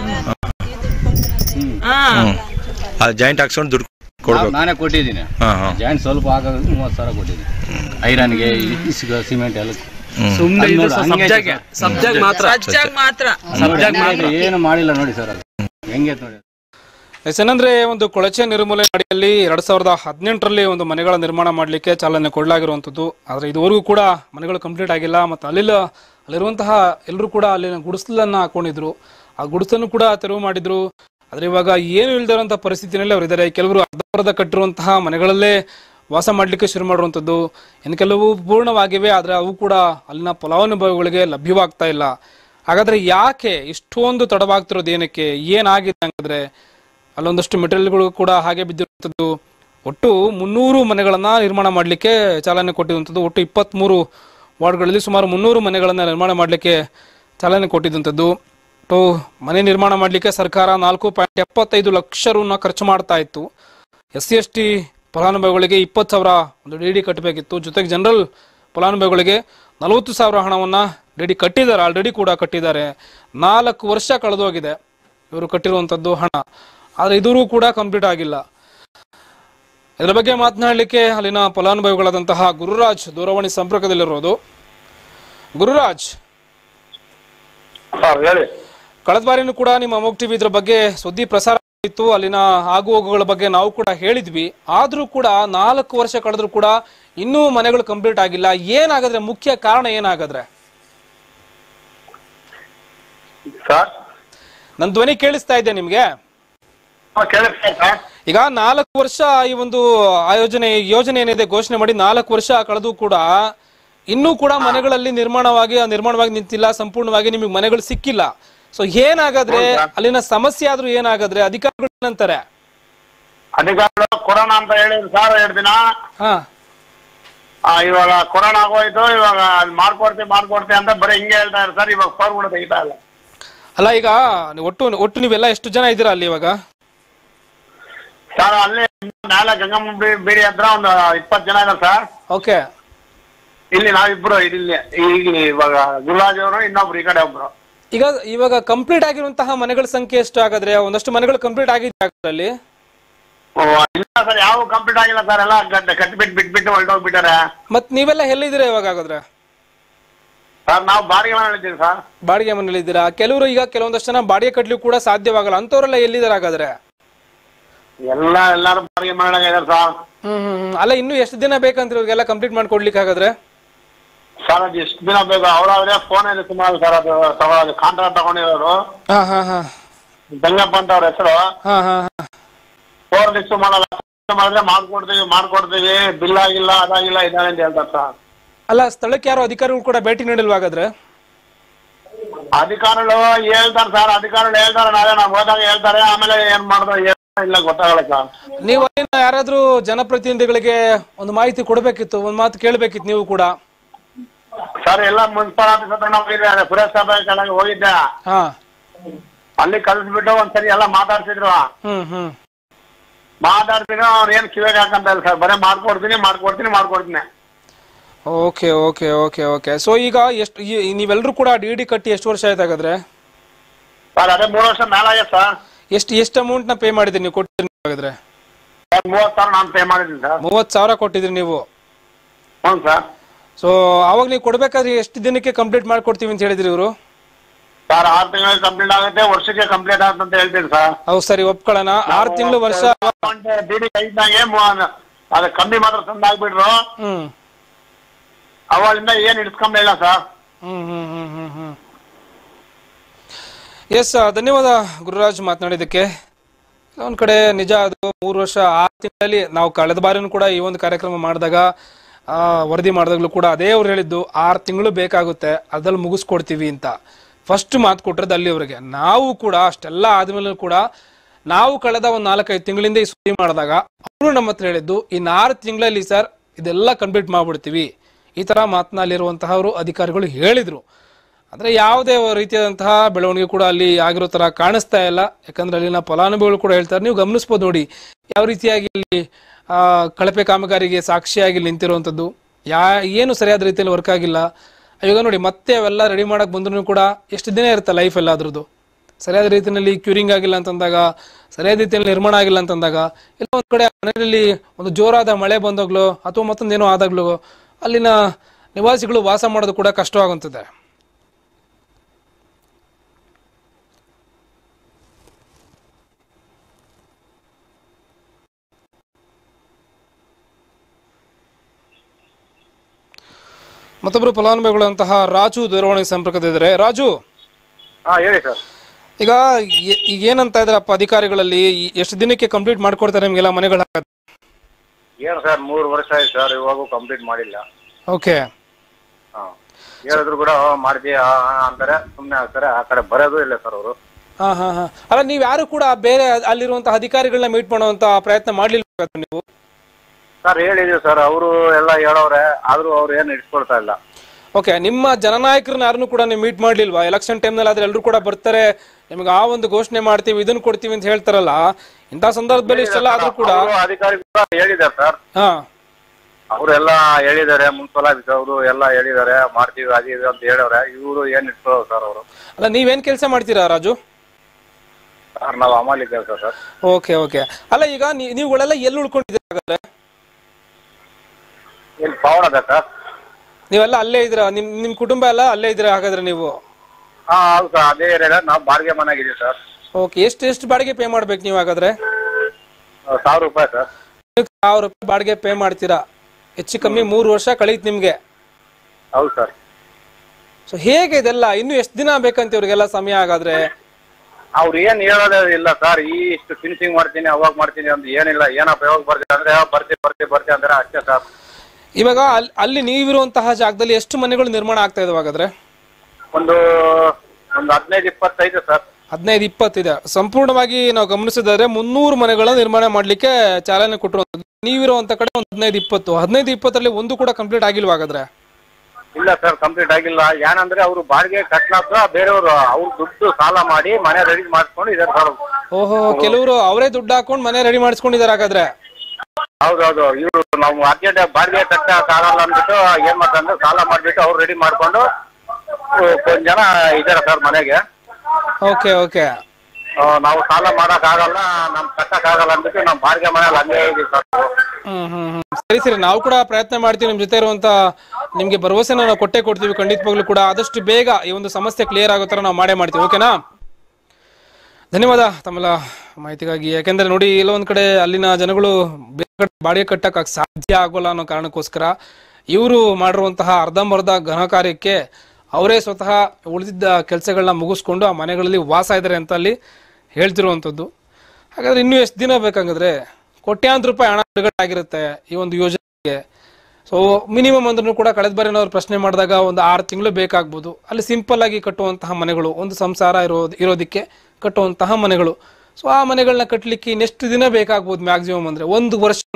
ಹ್ಮ್ ಹಾ ಹ್ಮ್ ಆ ಜಾಯಿಂಟ್ ಹಾಕ್ಸ್ಕೊಂಡು ದುಡ್ಡು ಕೊಡ್ಬೇಕು ನಾನೇ ಕೊಟ್ಟಿದ್ದೀನಿ ಹಾಂ ಹಾಂ ಜಾಯಿಂಟ್ ಸ್ವಲ್ಪ ಹಾಕೋದು ಮೂವತ್ತು ಸಾವಿರ ಕೊಟ್ಟಿದ್ದೀನಿ ಐರನ್ಗೆ ಇಸುಗ ಸಿಮೆಂಟ್ ಎಲ್ಲ ಹ್ಮ್ ಸುಮ್ನೆ ಇದು ನೋಡಿ, ಹಂಗೆ ಸಬ್ಜಾಗೆ ಸಬ್ಜಾಗ್ ಮಾತ್ರ ಸಜ್ಜಾಗ್ ಮಾತ್ರ ಸಬ್ಜೆಕ್ಟ್ ಮಾಡಿ ಏನು ಮಾಡಿಲ್ಲ ನೋಡಿ ಸರ್ ಅದು ಹೆಂಗೆ ನೋಡಿ ಎಸ್ ಏನಂದ್ರೆ ಒಂದು ಕೊಳಚೆ ನಿರ್ಮೂಲನೆ ಅಡಿಯಲ್ಲಿ ಎರಡ್ ಸಾವಿರದ ಹದಿನೆಂಟರಲ್ಲಿ ಒಂದು ಮನೆಗಳ ನಿರ್ಮಾಣ ಮಾಡಲಿಕ್ಕೆ ಚಾಲನೆ ಕೊಡಲಾಗಿರುವಂಥದ್ದು ಆದರೆ ಇದುವರೆಗೂ ಕೂಡ ಮನೆಗಳು ಕಂಪ್ಲೀಟ್ ಆಗಿಲ್ಲ ಮತ್ತು ಅಲ್ಲಿಲ್ಲ ಅಲ್ಲಿರುವಂತಹ ಎಲ್ಲರೂ ಕೂಡ ಅಲ್ಲಿನ ಗುಡಿಸಲನ್ನ ಹಾಕೊಂಡಿದ್ರು ಆ ಗುಡಿಸಲನ್ನು ಕೂಡ ತೆರವು ಮಾಡಿದ್ರು ಆದ್ರೆ ಇವಾಗ ಏನು ಇಲ್ದಿರೋಂಥ ಪರಿಸ್ಥಿತಿನಲ್ಲಿ ಅವರು ಇದ್ದಾರೆ ಕೆಲವರು ಅರ್ಧಂಬರ್ಧ ಕಟ್ಟಿರುವಂತಹ ಮನೆಗಳಲ್ಲೇ ವಾಸ ಮಾಡಲಿಕ್ಕೆ ಶುರು ಮಾಡಿರುವಂಥದ್ದು ಇನ್ನು ಕೆಲವು ಪೂರ್ಣವಾಗಿವೆ ಆದರೆ ಅವು ಕೂಡ ಅಲ್ಲಿನ ಫಲಾನುಭವಿಗಳಿಗೆ ಲಭ್ಯವಾಗ್ತಾ ಇಲ್ಲ ಹಾಗಾದ್ರೆ ಯಾಕೆ ಇಷ್ಟೊಂದು ತಡವಾಗ್ತಿರೋದು ಏನಕ್ಕೆ ಏನಾಗಿದೆ ಹಂಗಾದ್ರೆ ಅಲ್ಲೊಂದಷ್ಟು ಮೆಟೀರಿಯಲ್ಗಳು ಕೂಡ ಹಾಗೆ ಬಿದ್ದಿರುವಂಥದ್ದು ಒಟ್ಟು ಮುನ್ನೂರು ಮನೆಗಳನ್ನ ನಿರ್ಮಾಣ ಮಾಡಲಿಕ್ಕೆ ಚಾಲನೆ ಕೊಟ್ಟಿರುವಂಥದ್ದು ಒಟ್ಟು ಇಪ್ಪತ್ತ್ಮೂರು ವಾರ್ಡ್ಗಳಲ್ಲಿ ಸುಮಾರು ಮುನ್ನೂರು ಮನೆಗಳನ್ನ ನಿರ್ಮಾಣ ಮಾಡಲಿಕ್ಕೆ ಚಾಲನೆ ಕೊಟ್ಟಿದ್ದಂಥದ್ದು ಒಟ್ಟು ಮನೆ ನಿರ್ಮಾಣ ಮಾಡಲಿಕ್ಕೆ ಸರ್ಕಾರ ನಾಲ್ಕು ಪಾಯಿಂಟ್ ಎಪ್ಪತ್ತೈದು ಲಕ್ಷ ರುನ ಖರ್ಚು ಮಾಡ್ತಾ ಇತ್ತು ಎಸ್ ಸಿ ಎಸ್ ಟಿ ಫಲಾನುಭವಿಗಳಿಗೆ ಇಪ್ಪತ್ತು ಸಾವಿರ ಒಂದು ಡಿ ಡಿ ಕಟ್ಟಬೇಕಿತ್ತು ಜೊತೆಗೆ ಜನರಲ್ ಫಲಾನುಭವಿಗಳಿಗೆ ನಲವತ್ತು ಸಾವಿರ ಹಣವನ್ನು ಡಿ ಡಿ ಕಟ್ಟಿದ್ದಾರೆ ಆಲ್ರೆಡಿ ಕೂಡ ಕಟ್ಟಿದ್ದಾರೆ ನಾಲ್ಕು ವರ್ಷ ಕಳೆದೋಗಿದೆ ಇವರು ಕಟ್ಟಿರುವಂಥದ್ದು ಹಣ ಆದರೆ ಇದುವರೆಗೂ ಕೂಡ ಕಂಪ್ಲೀಟ್ ಆಗಿಲ್ಲ ಇದರ ಬಗ್ಗೆ ಮಾತನಾಡಲಿಕ್ಕೆ ಅಲ್ಲಿನ ಫಲಾನುಭವಿಗಳಾದಂತಹ ಗುರುರಾಜ್ ದೂರವಾಣಿ ಸಂಪರ್ಕದಲ್ಲಿರೋದು ಗುರುರಾಜ್ ಸರ್ ಹೇಳಿ ಕಳೆದ ಬಾರಿನೂ ಕೂಡ ನಿಮ್ಮ ಅಮೋಕ್ ಟಿವಿ ಇದ್ರ ಬಗ್ಗೆ ಸುದ್ದಿ ಪ್ರಸಾರ ಇತ್ತು ಅಲ್ಲಿನ ಆಗು ಹೋಗುಗಳ ಬಗ್ಗೆ ನಾವು ಕೂಡ ಹೇಳಿದ್ವಿ ಆದ್ರೂ ಕೂಡ ನಾಲ್ಕು ವರ್ಷ ಕಳೆದ್ರು ಕೂಡ ಇನ್ನೂ ಮನೆಗಳು ಕಂಪ್ಲೀಟ್ ಆಗಿಲ್ಲ ಏನಾಗದ್ರೆ ಮುಖ್ಯ ಕಾರಣ ಏನಾಗದ್ರೆ ಸರ್ ನನ್ನ ಧ್ವನಿ ಕೇಳಿಸ್ತಾ ಇದೆ ನಿಮ್ಗೆ ಕೇಳಿಸ್ತಾ ಸರ್ ಈಗ ನಾಲ್ಕು ವರ್ಷ ಈ ಒಂದು ಆಯೋಜನೆ ಈ ಯೋಜನೆ ಏನಿದೆ ಘೋಷಣೆ ಮಾಡಿ ನಾಲ್ಕು ವರ್ಷ ಕಳೆದು ಕೂಡ ಇನ್ನೂ ಕೂಡ ಮನೆಗಳಲ್ಲಿ ನಿರ್ಮಾಣವಾಗಿ ಆ ನಿರ್ಮಾಣವಾಗಿ ನಿಂತಿಲ್ಲ ಸಂಪೂರ್ಣವಾಗಿ ನಿಮಗೆ ಮನೆಗಳು ಸಿಕ್ಕಿಲ್ಲ ಸೊ ಏನಾಗಾದ್ರೆ ಅಲ್ಲಿನ ಸಮಸ್ಯೆ ಆದ್ರೂ ಏನಾಗಾದ್ರೆ ಅಧಿಕಾರಿಗಳು ಏನಂತಾರೆ ಅಧಿಕಾರಿಗಳು ಕೊರೋನಾ ಅಂತ ಹೇಳಿದ್ರು ಸರ್ ಎರಡು ದಿನ ಹಾ ಆ, ಇವಾಗ ಕೊರೋನಾ ಆಗೋಯ್ತು ಇವಾಗ ಅದ್ ಮಾಡ್ಕೊಡ್ತೀವಿ ಮಾಡ್ಕೊಡ್ತೀವಿ ಅಂತ ಬರೀ ಹಿಂಗೆ ಹೇಳ್ತಾ ಇದ್ದಾರೆ ಸರ್ ಇವಾಗ ಫೋನ್ ಕೂಡ ತೆಗಿತಾ ಇಲ್ಲ ಅಲ್ಲ ಈಗ ನೀವು ಒಟ್ಟು ಒಟ್ಟು ನೀವೆಲ್ಲ ಎಷ್ಟು ಜನ ಇದ್ದೀರಾ ಅಲ್ಲಿ ಇವಾಗ ಸರ್ ಅಲ್ಲಿ ನಾಳೆ ಗಂಗಮ್ಮ ಬಿ- ಬೀಡಿ ಹತ್ರ ಒಂದು ಇಪ್ಪತ್ತು ಜನ ಇದ್ದಾರೆ ಸರ್ ಓಕೆ ಇಲ್ಲಿ ನಾವಿಬ್ರು ಇಲ್ಲಿ ಈಗ ಇವಾಗ ಗುರುರಾಜ್ ಅವರು ಇನ್ನೊಬ್ರು ಈ ಕಡೆ ಒಬ್ರು ಈಗ ಇವಾಗ ಕಂಪ್ಲೀಟ್ ಆಗಿರುವಂತಹ ಮನೆಗಳ ಸಂಖ್ಯೆ ಎಷ್ಟು ಆಗಾದ್ರೆ ಒಂದಷ್ಟು ಮನೆಗಳು ಕಂಪ್ಲೀಟ್ ಆಗಿದೆ ಅಲ್ಲಿ ಓ, ಇಲ್ಲ ಸರ್ ಯಾವ ಕಂಪ್ಲೀಟ್ ಆಗಿಲ್ಲ ಸರ್ ಎಲ್ಲ ಗಡ್ಡೆ ಕಟ್ಬಿಟ್ಟು ಬಿಟ್ಬಿಟ್ಟು ಹೊರಟೋಗ್ಬಿಟ್ಟಾರೆ ಮತ್ ನೀವೆಲ್ಲ ಎಲ್ಲಿದ್ದೀರಾ ಇವಾಗ ಹಾಗಾದ್ರೆ ಸರ್ ನಾವು ಬಾಡಿಗೆ ಮನೆ ಇದ್ದೀವಿ ಸರ್ ಬಾಡಿಗೆ ಮನೇಲಿ ಇದ್ದೀರಾ ಕೆಲವರು ಈಗ ಕೆಲವೊಂದಷ್ಟು ಜನ ಬಾಡಿಗೆ ಕಟ್ಲಿಕ್ಕೆ ಕೂಡ ಸಾಧ್ಯವಾಗಲ್ಲ ಅಂತವ್ರೆಲ್ಲ ಎಲ್ಲಿದ್ದಾರೆ ಹಾಗಾದ್ರೆ ಎಲ್ಲ ಎಲ್ಲಾರು ಬಾಡಿಗೆ ಮನೆ ಇದ್ದಾರೆ ಸರ್ ಹ್ಮ್ ಹ್ಮ್ ಹ್ಮ್. ಅಲ್ಲ ಇನ್ನು ಎಷ್ಟು ದಿನ ಬೇಕಂತ ಇವ್ರಿಗೆಲ್ಲ ಕಂಪ್ಲೀಟ್ ಮಾಡ್ಕೊಡ್ಲಿಕ್ಕೆ ಹಾಗಾದ್ರೆ ಸರ್ ಅದು ಎಷ್ಟು ದಿನ ಬೇಕು ಅವರಾದ್ರೆ ಫೋನ್ ಅಲ್ಲಿ ಸುಮಾರು ಸರ್ ಅದು ತಗೊಳ್ಳೋದು ಕಾಂಟ್ರಾಕ್ಟ್ ತಗೊಂಡಿರೋರು ಹಾ ಹಾ ಹಾ ಗಂಗಪ್ಪ ಅಂತ ಅವ್ರ ಹೆಸರು ಹಾ ಹಾ ಹಾ ಫೋರ್ ಡಿಕ್ಸ್ ಮಾಡಲ್ಲ ಮಾಡಿದ್ರೆ ಮಾಡ್ಕೊಡ್ತೀವಿ ಮಾಡ್ಕೊಡ್ತೀವಿ ಬಿಲ್ ಆಗಿಲ್ಲ ಅದಾಗಿಲ್ಲ ಇದಾನೆ ಅಂತ ಹೇಳ್ತಾರೆ ಸರ್ ಅಲ್ಲ ಸ್ಥಳಕ್ಕೆ ಯಾರು ಅಧಿಕಾರಿಗಳು ಕೂಡ ಭೇಟಿ ನೀಡಿಲ್ವಾ ಹಾಗಾದ್ರೆ ಅಧಿಕಾರಿಗಳು ಹೇಳ್ತಾರೆ ಸರ್ ಅಧಿಕಾರಿಗಳು ಹೇಳ್ತಾರೆ ನಾಳೆ ನಾವು ಹೋದಾಗ ಹೇಳ್ತಾರೆ ಆಮೇಲೆ ಏನ್ ಮಾಡಿದ್ರೆ ಏನು ಇಲ್ಲ ಗೊತ್ತಾಗಲ್ಲ ಸರ್ ನೀವು ಅಲ್ಲಿನ ಯಾರಾದ್ರೂ ಜನಪ್ರತಿನಿಧಿಗಳಿಗೆ ಒಂದು ಮಾಹಿತಿ ಕೊಡ್ಬೇಕಿತ್ತು ಒಂದು ಮಾತು ಕೇಳ್ಬೇಕಿತ್ತು ನೀವು ಕೂಡ ಸರ್ ಎಲ್ಲ ಮುನ್ಸಿಪಲ್ ಆಫೀಸ್ ಹತ್ರ ನಾವು ಹೋಗಿದ್ದೆ ಪುರಸಭೆ ಕೆಳಗೆ ಹೋಗಿದ್ದೆ ಹಾ ಅಲ್ಲಿ ಕಳಿಸ್ಬಿಟ್ಟು ಒಂದ್ಸರಿ ಎಲ್ಲ ಮಾತಾಡ್ಸಿದ್ರು ಹ್ಮ್ ಹ್ಮ್ ಮಾತಾಡ್ತೀನಿ ಅವ್ರು ಏನ್ ಕಿವಿಗೆ ಹಾಕಂತ ಇಲ್ಲ ಸರ್ ಬರೀ ಮಾಡ್ಕೊಡ್ತೀನಿ ಮಾಡ್ಕೊಡ್ತೀನಿ ಮಾಡ್ಕೊಡ್ತೀನಿ okay okay okay okay so ಈಗ ಎಷ್ಟು ಈ- ನೀವೆಲ್ಲರೂ ಕೂಡ ಡಿ ಡಿ ಕಟ್ಟಿ ಎಷ್ಟು ವರ್ಷ ಆಯ್ತು ಹಾಗಾದ್ರೆ ಸರ್ ಅದೇ ಮೂರು ವರ್ಷ ಮೇಲಾಗಿದೆ ಸರ್ ಎಷ್ಟು ಎಷ್ಟು ಅಮೌಂಟ್ ನ ಪೇ ಮಾಡಿದ್ರಿ ನೀವು ಕೊಟ್ಟಿರಿ ಹಾಗಾದ್ರೆ ಸರ್ ಮೂವತ್ತು ಸಾವಿರ ನಾನು ಪೇ ಮಾಡಿದ್ದೀನಿ ಸರ್ ಮೂವತ್ತು ಸಾವಿರ ಕೊಟ್ಟಿದ್ರಿ ನೀವು ಹ್ಞೂ ಸರ್ ಸೊ ಅವಾಗ ನೀವು ಕೊಡ್ಬೇಕಾದ್ರೆ ಎಷ್ಟು ದಿನಕ್ಕೆ ಕಂಪ್ಲೀಟ್ ಮಾಡ್ಕೊಡ್ತೀವಿ ಅಂತ ಹೇಳಿದ್ರಿ ಇವರು ಸರ್ ಆರು ತಿಂಗಳಿಗೆ ಕಂಪ್ಲೀಟ್ ಆಗುತ್ತೆ ವರ್ಷಕ್ಕೆ ಕಂಪ್ಲೀಟ್ ಆಗುತ್ತೆ ಅಂತ ಹೇಳ್ತೀನಿ ಸರ್ ಹೌದು ಸರಿ ಒಪ್ಕೊಳ್ಳೋಣ ಆರು ತಿಂಗಳು ವರ್ಷ ಡಿ ಐದ್ನಾಗೆ ಅದು ಕಮ್ಮಿ ಮಾತ್ರ ತಂದು ಆಗ್ಬಿಟ್ರು ಹ್ಮ್ ಅವಾಗಿಂದ ಏನ್ ಇಡ್ಸ್ಕೊಂಬಿಲ್ಲ ಸರ್ ಹ್ಮ್ ಹ್ಮ್ ಹ್ಮ್ ಹ್ಮ್ ಹ್ಮ್ ಎಸ್ ಧನ್ಯವಾದ ಗುರುರಾಜ್ ಮಾತನಾಡಿದ್ದಕ್ಕೆ ಒಂದ್ ಕಡೆ ನಿಜ ಅದು ಮೂರು ವರ್ಷ ಆರು ತಿಂಗಳಲ್ಲಿ ನಾವು ಕಳೆದ ಬಾರಿನೂ ಕೂಡ ಈ ಒಂದು ಕಾರ್ಯಕ್ರಮ ಮಾಡಿದಾಗ ಆ, ವರದಿ ಮಾಡಿದಾಗಲೂ ಕೂಡ ಅದೇ ಅವ್ರು ಹೇಳಿದ್ದು ಆರು ತಿಂಗಳು ಬೇಕಾಗುತ್ತೆ ಅದ್ರಲ್ಲಿ ಮುಗಿಸ್ಕೊಡ್ತೀವಿ ಅಂತ ಫಸ್ಟ್ ಮಾತು ಕೊಟ್ಟಿರೋದು ಅಲ್ಲಿವರೆಗೆ ನಾವು ಕೂಡ ಅಷ್ಟೆಲ್ಲ ಆದ್ಮೇಲೆ ಕೂಡ ನಾವು ಕಳೆದ ಒಂದು ನಾಲ್ಕೈದು ತಿಂಗಳಿಂದ ಈ ಸುದ್ದಿ ಮಾಡಿದಾಗ ಅವರು ನಮ್ಮ ಹತ್ರ ಹೇಳಿದ್ದು ಇನ್ನು ಆರು ತಿಂಗಳಲ್ಲಿ ಸರ್ ಇದೆಲ್ಲ ಕಂಪ್ಲೀಟ್ ಮಾಡ್ಬಿಡ್ತೀವಿ ಈ ತರ ಮಾತನಾಡಿರುವಂತಹವರು ಅಧಿಕಾರಿಗಳು ಹೇಳಿದ್ರು ಅಂದ್ರೆ ಯಾವುದೇ ರೀತಿಯಾದಂತಹ ಬೆಳವಣಿಗೆ ಕೂಡ ಅಲ್ಲಿ ಆಗಿರೋ ತರ ಕಾಣಿಸ್ತಾ ಇಲ್ಲ ಯಾಕಂದ್ರೆ ಅಲ್ಲಿನ ಫಲಾನುಭವಿಗಳು ಕೂಡ ಹೇಳ್ತಾರೆ ನೀವು ಗಮನಿಸ್ಬೋದು ನೋಡಿ ಯಾವ ರೀತಿಯಾಗಿ ಇಲ್ಲಿ ಆ ಕಳಪೆ ಕಾಮಗಾರಿಗೆ ಸಾಕ್ಷಿಯಾಗಿ ನಿಂತಿರುವಂಥದ್ದು ಯಾ ಏನು ಸರಿಯಾದ ರೀತಿಯಲ್ಲಿ ವರ್ಕ್ ಆಗಿಲ್ಲ ಇವಾಗ ನೋಡಿ ಮತ್ತೆ ಅವೆಲ್ಲ ರೆಡಿ ಮಾಡಕ್ ಬಂದ್ರು ಕೂಡ ಎಷ್ಟು ದಿನ ಇರುತ್ತೆ ಲೈಫ್ ಎಲ್ಲ ಅದ್ರದ್ದು ಸರಿಯಾದ ರೀತಿಯಲ್ಲಿ ಕ್ಯೂರಿಂಗ್ ಆಗಿಲ್ಲ ಅಂತಂದಾಗ ಸರಿಯಾದ ರೀತಿಯಲ್ಲಿ ನಿರ್ಮಾಣ ಆಗಿಲ್ಲ ಅಂತಂದಾಗ ಇಲ್ಲ ಒಂದ್ ಕಡೆ ಮನೆಯಲ್ಲಿ ಒಂದು ಜೋರಾದ ಮಳೆ ಬಂದಾಗ್ಲೋ ಅಥವಾ ಮತ್ತೊಂದೇನೋ ಆದಾಗ್ಲೋ ಅಲ್ಲಿನ ನಿವಾಸಿಗಳು ವಾಸ ಮಾಡೋದು ಕೂಡ ಕಷ್ಟವಾಗುತ್ತದೆ ಮತ್ತೊಬ್ಬರು ಫಲಾನುಭವಿಗಳಂತಹ ರಾಜು ದೂರವಾಣಿ ಸಂಪರ್ಕದಿದ್ದಾರೆ ರಾಜು ಹಾ ಹೇಳಿ ಸರ್ ಈಗ ಎ- ಈಗ ಏನಂತ ಇದ್ರಪ್ಪ ಅಧಿಕಾರಿಗಳಲ್ಲಿ ಈ ಎಷ್ಟು ದಿನಕ್ಕೆ ಕಂಪ್ಲೀಟ್ ಮಾಡ್ಕೊಡ್ತಾರೆ ನಿಮ್ಗೆಲ್ಲ ಮನೆಗಳ ಏನು ಸರ್ ಮೂರು ವರ್ಷ ಆಯ್ತು ಸರ್ ಇವಾಗೂ ಕಂಪ್ಲೀಟ್ ಮಾಡಿಲ್ಲ ಓಕೆ ಹಾ ಹೇಳಿದ್ರು ಕೂಡ ಆ, ಮಾಡ್ತೀವಿ ಆ, ಆ ಅಂತಾರೆ ಸುಮ್ಮನೆ ಆಗ್ತಾರೆ ಆ ಕಡೆ ಬರೋದು ಇಲ್ಲ ಸರ್ ಅವರು ಹಾ ಹಾ ಹಾ ಅಲ್ಲ ನೀವ್ ಯಾರು ಕೂಡ ಬೇರೆ ಅಲ್ಲಿರುವಂತಹ ಅಧಿಕಾರಿಗಳನ್ನ ಮೀಟ್ ಮಾಡುವಂತ ಪ್ರಯತ್ನ ಮಾಡ್ಲಿಲ್ಲ ನೀವು ಸರ್ ಹೇಳಿದೀವಿ ಸರ್ ಅವರು ಎಲ್ಲ ಹೇಳೋರೆ ಆದ್ರೂ ಅವ್ರು ಏನು ಇಟ್ಕೊಳ್ತಾ ಇಲ್ಲ ಓಕೆ ನಿಮ್ಮ ಜನನಾಯಕರನ್ನ ಯಾರನ್ನು ಕೂಡ ನೀವು ಮೀಟ್ ಮಾಡ್ಲಿಲ್ವಾ ಎಲೆಕ್ಷನ್ ಟೈಮ್ನಲ್ಲಿ ಆದ್ರೆ ಎಲ್ಲರೂ ಕೂಡ ಬರ್ತಾರೆ ನಿಮ್ಗೆ ಆ ಒಂದು ಘೋಷಣೆ ಮಾಡ್ತೀವಿ ಇದನ್ನ ಕೊಡ್ತೀವಿ ಅಂತ ಹೇಳ್ತಾರಲ್ಲ ಇಂಥ ಸಂದರ್ಭದಲ್ಲಿ ಇಷ್ಟೆಲ್ಲ ಆದ್ರೂ ಕೂಡ ಅವ್ರು ಅಧಿಕಾರಿ ಕೂಡ ಹೇಳಿದ್ದಾರೆ ಸರ್ ಹಾ ಅವರೆಲ್ಲ ಹೇಳಿದ್ದಾರೆ ಮುನ್ಸಿಪಲ್ ಆಫೀಸ್ ಅವರು ಎಲ್ಲ ಹೇಳಿದ್ದಾರೆ ಮಾಡ್ತೀವಿ ಅದು ಇದು ಅಂತ ಹೇಳವ್ರೆ ಇವರು ಏನ್ ಇಟ್ಕೊಳ್ಳೋದು ಸರ್ ಅವರು ಅಲ್ಲ ನೀವೇನ್ ಕೆಲಸ ಮಾಡ್ತೀರಾ ರಾಜು ಸರ್ ನಾವು ಅಮಲಿ ಕೆಲಸ ಸರ್ ಓಕೆ ಓಕೆ ಅಲ್ಲ ಈಗ ನೀ- ನೀವುಗಳೆಲ್ಲ ಎಲ್ಲಿ ಉಳ್ಕೊಂಡಿದ್ದೀರಾ ಹಾಗಾದ್ರೆ ಇಲ್ಲಿ ಪಾವಣದ ಸರ್ ನೀವೆಲ್ಲ ಅಲ್ಲೇ ಇದ್ದೀರಾ ನಿಮ್ ನಿಮ್ ಕುಟುಂಬ ಎಲ್ಲ ಅಲ್ಲೇ ಇದ್ದೀರಾ ಹಾಗಾದ್ರೆ ನೀವು ಹಾ ಹೌದು ಸರ್ ಅದೇ ಏರಿಯಾದ ನಾವು ಬಾಡಿಗೆ ಮನೆಗಿದ್ದೀವಿ ಸರ್ ಓಕೆ ಎಷ್ಟು ಎಷ್ಟು ಬಾಡಿಗೆ ಪೇ ಮಾಡ್ಬೇಕು ನೀವು ಹಾಗಾದ್ರೆ ಆ, ಸಾವಿರ ರೂಪಾಯಿ ಸರ್ ನೀವು ಸಾವಿರ ರೂಪಾಯಿ ಬಾಡಿಗೆ ಪೇ ಮಾಡ್ತೀರಾ ಹೆಚ್ಚು ಕಮ್ಮಿ ಮೂರು ವರ್ಷ ಕಳೀತು ನಿಮ್ಗೆ ಹೌದು ಸರ್ ಸೊ ಹೇಗೆ ಇದೆಲ್ಲ ಇನ್ನು ಎಷ್ಟು ದಿನ ಬೇಕಂತ ಇವ್ರಿಗೆಲ್ಲ ಸಮಯ ಹಾಗಾದ್ರೆ ಅವ್ರು ಏನ್ ಹೇಳೋದೇ ಇಲ್ಲ ಸರ್ ಈ ಇಷ್ಟು ಫಿನಿಶಿಂಗ್ ಮಾಡ್ತೀನಿ ಅವಾಗ ಮಾಡ್ತೀನಿ ಅಂತ ಏನಿಲ್ಲ ಏನಪ್ಪ ಯಾವಾಗ ಬರ್ತೀನಿ ಅಂದ್ರೆ "ಆ, ಬರ್ತೀವಿ ಬರ್ತೀವಿ ಬರ್ತೀವಿ ಅಂದ್ರೆ ಅಷ್ಟೇ ಸರ್ ಇವಾಗ ಅಲ್ಲಿ ಅಲ್ಲಿ ನೀವಿರುವಂತಹ ಜಾಗದಲ್ಲಿ ಎಷ್ಟು ಮನೆಗಳು ನಿರ್ಮಾಣ ಆಗ್ತಾ ಇದಾವೆ ಹಾಗಾದ್ರೆ ಒಂದು ಒಂದು ಹದಿನೈದು ಇಪ್ಪತ್ತೈದು ಸರ್ ಹದಿನೈದು ಇಪ್ಪತ್ತಿದೆ ಸಂಪೂರ್ಣವಾಗಿ ನಾವು ಗಮನಿಸಿದ್ರೆ ಮುನ್ನೂರು ಮನೆಗಳ ನಿರ್ಮಾಣ ಮಾಡ್ಲಿಕ್ಕೆ ಚಾಲನೆ ಕೊಟ್ಟಿರುವಂತದ್ದು ನೀವಿರುವಂತ ಕಡೆ ಒಂದು ಹದಿನೈದು ಇಪ್ಪತ್ತು ಹದಿನೈದು ಇಪ್ಪತ್ತರಲ್ಲಿ ಒಂದು ಕೂಡ ಕಂಪ್ಲೀಟ್ ಆಗಿಲ್ವಾ ಹಾಗಾದ್ರೆ ಇಲ್ಲ ಸರ್ ಕಂಪ್ಲೀಟ್ ಆಗಿಲ್ಲ ಏನಂದ್ರೆ ಅವರು ಬಾಡಿಗೆ ಕಟ್ಲಾಕ ಬೇರೆಯವರು ಅವ್ರು ದುಡ್ಡು ಸಾಲ ಮಾಡಿ ಮನೆ ರೆಡಿ ಮಾಡ್ಕೊಂಡು ಇದಾರೆ ಸರ್ ಓಹೋ ಕೆಲವರು ಅವರೇ ದುಡ್ಡು ಹಾಕೊಂಡು ಮನೆ ರೆಡಿ ಮಾಡಿಸ್ಕೊಂಡಿದ್ದಾರೆ ಹಾಗಾದ್ರೆ ಹೌದೌದು ಇವರು ನಾವು ಅರ್ಜೆಂಟ್ ಬಾಡಿಗೆ ಕಟ್ಟಕ್ ಆಗಲ್ಲ ಅಂದ್ಬಿಟ್ಟು ಏನ್ ಮಾಡ್ತಾರೆ ಸಾಲ ಮಾಡ್ಬಿಟ್ಟು ಅವ್ರು ರೆಡಿ ಮಾಡ್ಕೊಂಡು ಒಂದ್ ಜನ ಇದಾರೆ ಸರ್ ಮನೆಗೆ ಓಕೆ ಓಕೆ ಆ, ನಾವು ಸಾಲ ಮಾಡಕ್ ಆಗಲ್ಲ ನಮ್ ಕಟ್ಟಕ್ ಆಗಲ್ಲ ಅಂದ್ಬಿಟ್ಟು ನಾವು ಬಾಡಿಗೆ ಮನೇಲಿ ಹಂಗೆ ಇದೀವಿ ಸರ್ ಹ್ಮ್ ಹ್ಮ್ ಹ್ಮ್ ಸರಿ ಸರಿ ನಾವು ಕೂಡ ಪ್ರಯತ್ನ ಮಾಡ್ತೀವಿ ನಿಮ್ ಜೊತೆ ಇರುವಂತ ನಿಮ್ಗೆ ಭರವಸೆನ ನಾವು ಕೊಟ್ಟೆ ಕೊಡ್ತೀವಿ ಖಂಡಿತವಾಗ್ಲೂ ಕೂಡ ಆದಷ್ಟು ಬೇಗ ಈ ಒಂದು ಸಮಸ್ಯೆ ಕ್ಲಿಯರ್ ಆಗೋ ತರ ನಾವು ಮಾಡೇ ಮಾಡ್ತೀವಿ ಓಕೆನಾ ಧನ್ಯವಾದ ತಮ್ಮೆಲ್ಲ ಮಾಹಿತಿಗಾಗಿ ಯಾಕೆಂದ್ರೆ ನೋಡಿ ಎಲ್ಲ ಒಂದ್ ಕಡೆ ಅಲ್ಲಿನ ಜನಗಳು ಬೇರೆ ಕಡೆ ಬಾಡಿಗೆ ಕಟ್ಟಕ್ ಸಾಧ್ಯ ಆಗೋಲ್ಲ ಅನ್ನೋ ಕಾರಣಕ್ಕೋಸ್ಕರ ಇವರು ಮಾಡಿರುವಂತಹ ಅರ್ಧಂಬರ್ಧ ಘನ ಕಾರ್ಯಕ್ಕೆ ಅವರೇ ಸ್ವತಃ ಉಳಿದಿದ್ದ ಕೆಲಸಗಳನ್ನ ಮುಗಿಸ್ಕೊಂಡು ಆ ಮನೆಗಳಲ್ಲಿ ವಾಸ ಇದ್ದಾರೆ ಅಂತ ಅಲ್ಲಿ ಹೇಳ್ತಿರುವಂಥದ್ದು ಹಾಗಾದ್ರೆ ಇನ್ನೂ ಎಷ್ಟು ದಿನ ಬೇಕಂಗಿದ್ರೆ ಕೋಟ್ಯಾಂತರ ರೂಪಾಯಿ ಹಣ ಬಿಡುಗಡೆ ಆಗಿರುತ್ತೆ ಈ ಒಂದು ಯೋಜನೆಗೆ ಸೊ ಮಿನಿಮಮ್ ಅಂದ್ರೂ ಕೂಡ ಕಳೆದ ಬಾರಿ ನಾವು ಪ್ರಶ್ನೆ ಮಾಡಿದಾಗ ಒಂದು ಆರು ತಿಂಗಳು ಬೇಕಾಗ್ಬೋದು ಅಲ್ಲಿ ಸಿಂಪಲ್ ಆಗಿ ಕಟ್ಟುವಂತಹ ಮನೆಗಳು ಒಂದು ಸಂಸಾರ ಇರೋದು ಇರೋದಕ್ಕೆ ಕಟ್ಟುವಂತಹ ಮನೆಗಳು ಸೊ ಆ ಮನೆಗಳನ್ನ ಕಟ್ಟಲಿಕ್ಕೆ ಇನ್ನೆಷ್ಟು ದಿನ ಬೇಕಾಗ್ಬೋದು ಮ್ಯಾಕ್ಸಿಮಮ್ ಅಂದ್ರೆ ಒಂದು ವರ್ಷನ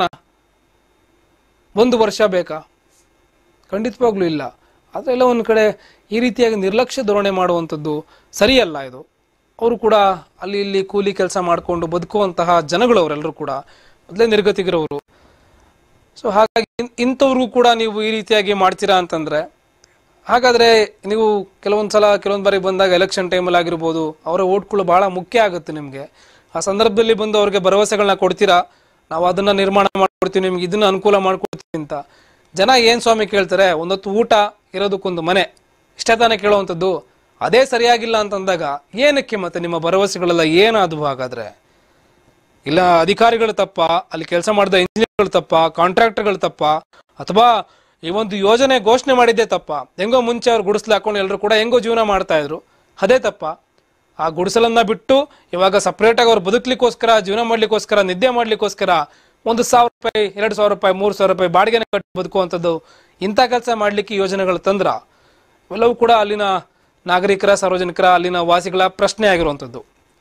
ಒಂದು ವರ್ಷ ಬೇಕಾ ಖಂಡಿತವಾಗ್ಲೂ ಇಲ್ಲ ಅದೆಲ್ಲ ಒಂದು ಕಡೆ ಈ ರೀತಿಯಾಗಿ ನಿರ್ಲಕ್ಷ್ಯ ಧೋರಣೆ ಮಾಡುವಂಥದ್ದು ಸರಿಯಲ್ಲ ಇದು ಅವರು ಕೂಡ ಅಲ್ಲಿ ಇಲ್ಲಿ ಕೂಲಿ ಕೆಲಸ ಮಾಡಿಕೊಂಡು ಬದುಕುವಂತಹ ಜನಗಳು ಅವರೆಲ್ಲರೂ ಕೂಡ ಮೊದಲೇ ನಿರ್ಗತಿಗರವರು ಸೊ ಹಾಗಾಗಿ ಇನ್- ಇಂಥವ್ರಿಗೂ ಕೂಡ ನೀವು ಈ ರೀತಿಯಾಗಿ ಮಾಡ್ತೀರಾ ಅಂತಂದ್ರೆ ಹಾಗಾದ್ರೆ ನೀವು ಕೆಲವೊಂದ್ ಸಲ ಕೆಲವೊಂದ್ ಬಾರಿ ಬಂದಾಗ ಎಲೆಕ್ಷನ್ ಟೈಮಲ್ಲಿ ಆಗಿರ್ಬೋದು ಅವರ ಓಟ್ಗಳು ಬಹಳ ಮುಖ್ಯ ಆಗುತ್ತೆ ನಿಮ್ಗೆ ಆ ಸಂದರ್ಭದಲ್ಲಿ ಬಂದು ಅವ್ರಿಗೆ ಭರವಸೆಗಳನ್ನ ಕೊಡ್ತೀರಾ ನಾವು ಅದನ್ನ ನಿರ್ಮಾಣ ಮಾಡ್ಕೊಡ್ತೀವಿ ನಿಮ್ಗೆ ಇದನ್ನ ಅನುಕೂಲ ಮಾಡ್ಕೊಡ್ತೀವಿ ಅಂತ ಜನ ಏನ್ ಸ್ವಾಮಿ ಕೇಳ್ತಾರೆ ಒಂದೊತ್ತು ಊಟ ಇರೋದಕ್ಕೊಂದು ಮನೆ ಇಷ್ಟೇ ತಾನೇ ಕೇಳುವಂಥದ್ದು ಅದೇ ಸರಿಯಾಗಿಲ್ಲ ಅಂತಂದಾಗ ಏನಕ್ಕೆ ಮತ್ತೆ ನಿಮ್ಮ ಭರವಸೆಗಳೆಲ್ಲ ಏನಾದವು ಹಾಗಾದ್ರೆ ಇಲ್ಲ ಅಧಿಕಾರಿಗಳು ತಪ್ಪ ಅಲ್ಲಿ ಕೆಲಸ ಮಾಡಿದ ಇಂಜಿನಿಯರ್ಗಳು ತಪ್ಪ ಕಾಂಟ್ರಾಕ್ಟರ್ಗಳು ತಪ್ಪ ಅಥವಾ ಈ ಒಂದು ಯೋಜನೆ ಘೋಷಣೆ ಮಾಡಿದ್ದೇ ತಪ್ಪ ಹೆಂಗೋ ಮುಂಚೆ ಅವ್ರು ಗುಡಿಸ್ಲು ಹಾಕೊಂಡು ಎಲ್ಲರೂ ಕೂಡ ಹೆಂಗೋ ಜೀವನ ಮಾಡ್ತಾ ಇದ್ರು ಅದೇ ತಪ್ಪ ಆ ಗುಡಿಸಲನ್ನ ಬಿಟ್ಟು ಇವಾಗ ಸಪ್ರೇಟಾಗಿ ಅವ್ರು ಬದುಕ್ಲಿಕ್ಕೋಸ್ಕರ ಜೀವನ ಮಾಡ್ಲಿಕ್ಕೋಸ್ಕರ ನಿದ್ದೆ ಮಾಡ್ಲಿಕ್ಕೋಸ್ಕರ ಒಂದು ಸಾವಿರ ರೂಪಾಯಿ ಎರಡು ಸಾವಿರ ರೂಪಾಯಿ ಮೂರು ಸಾವಿರ ರೂಪಾಯಿ ಬಾಡಿಗೆನ ಕಟ್ಟಿ ಬದುಕುವಂಥದ್ದು ಇಂಥ ಕೆಲಸ ಮಾಡ್ಲಿಕ್ಕೆ ಯೋಜನೆಗಳು ತಂದ್ರ ಇವೆಲ್ಲವೂ ಕೂಡ ಅಲ್ಲಿನ ನಾಗರಿಕರ ಸಾರ್ವಜನಿಕರ ಅಲ್ಲಿನ ವಾಸಿಗಳ ಪ್ರಶ್ನೆ ಆಗಿರುವಂಥದ್ದು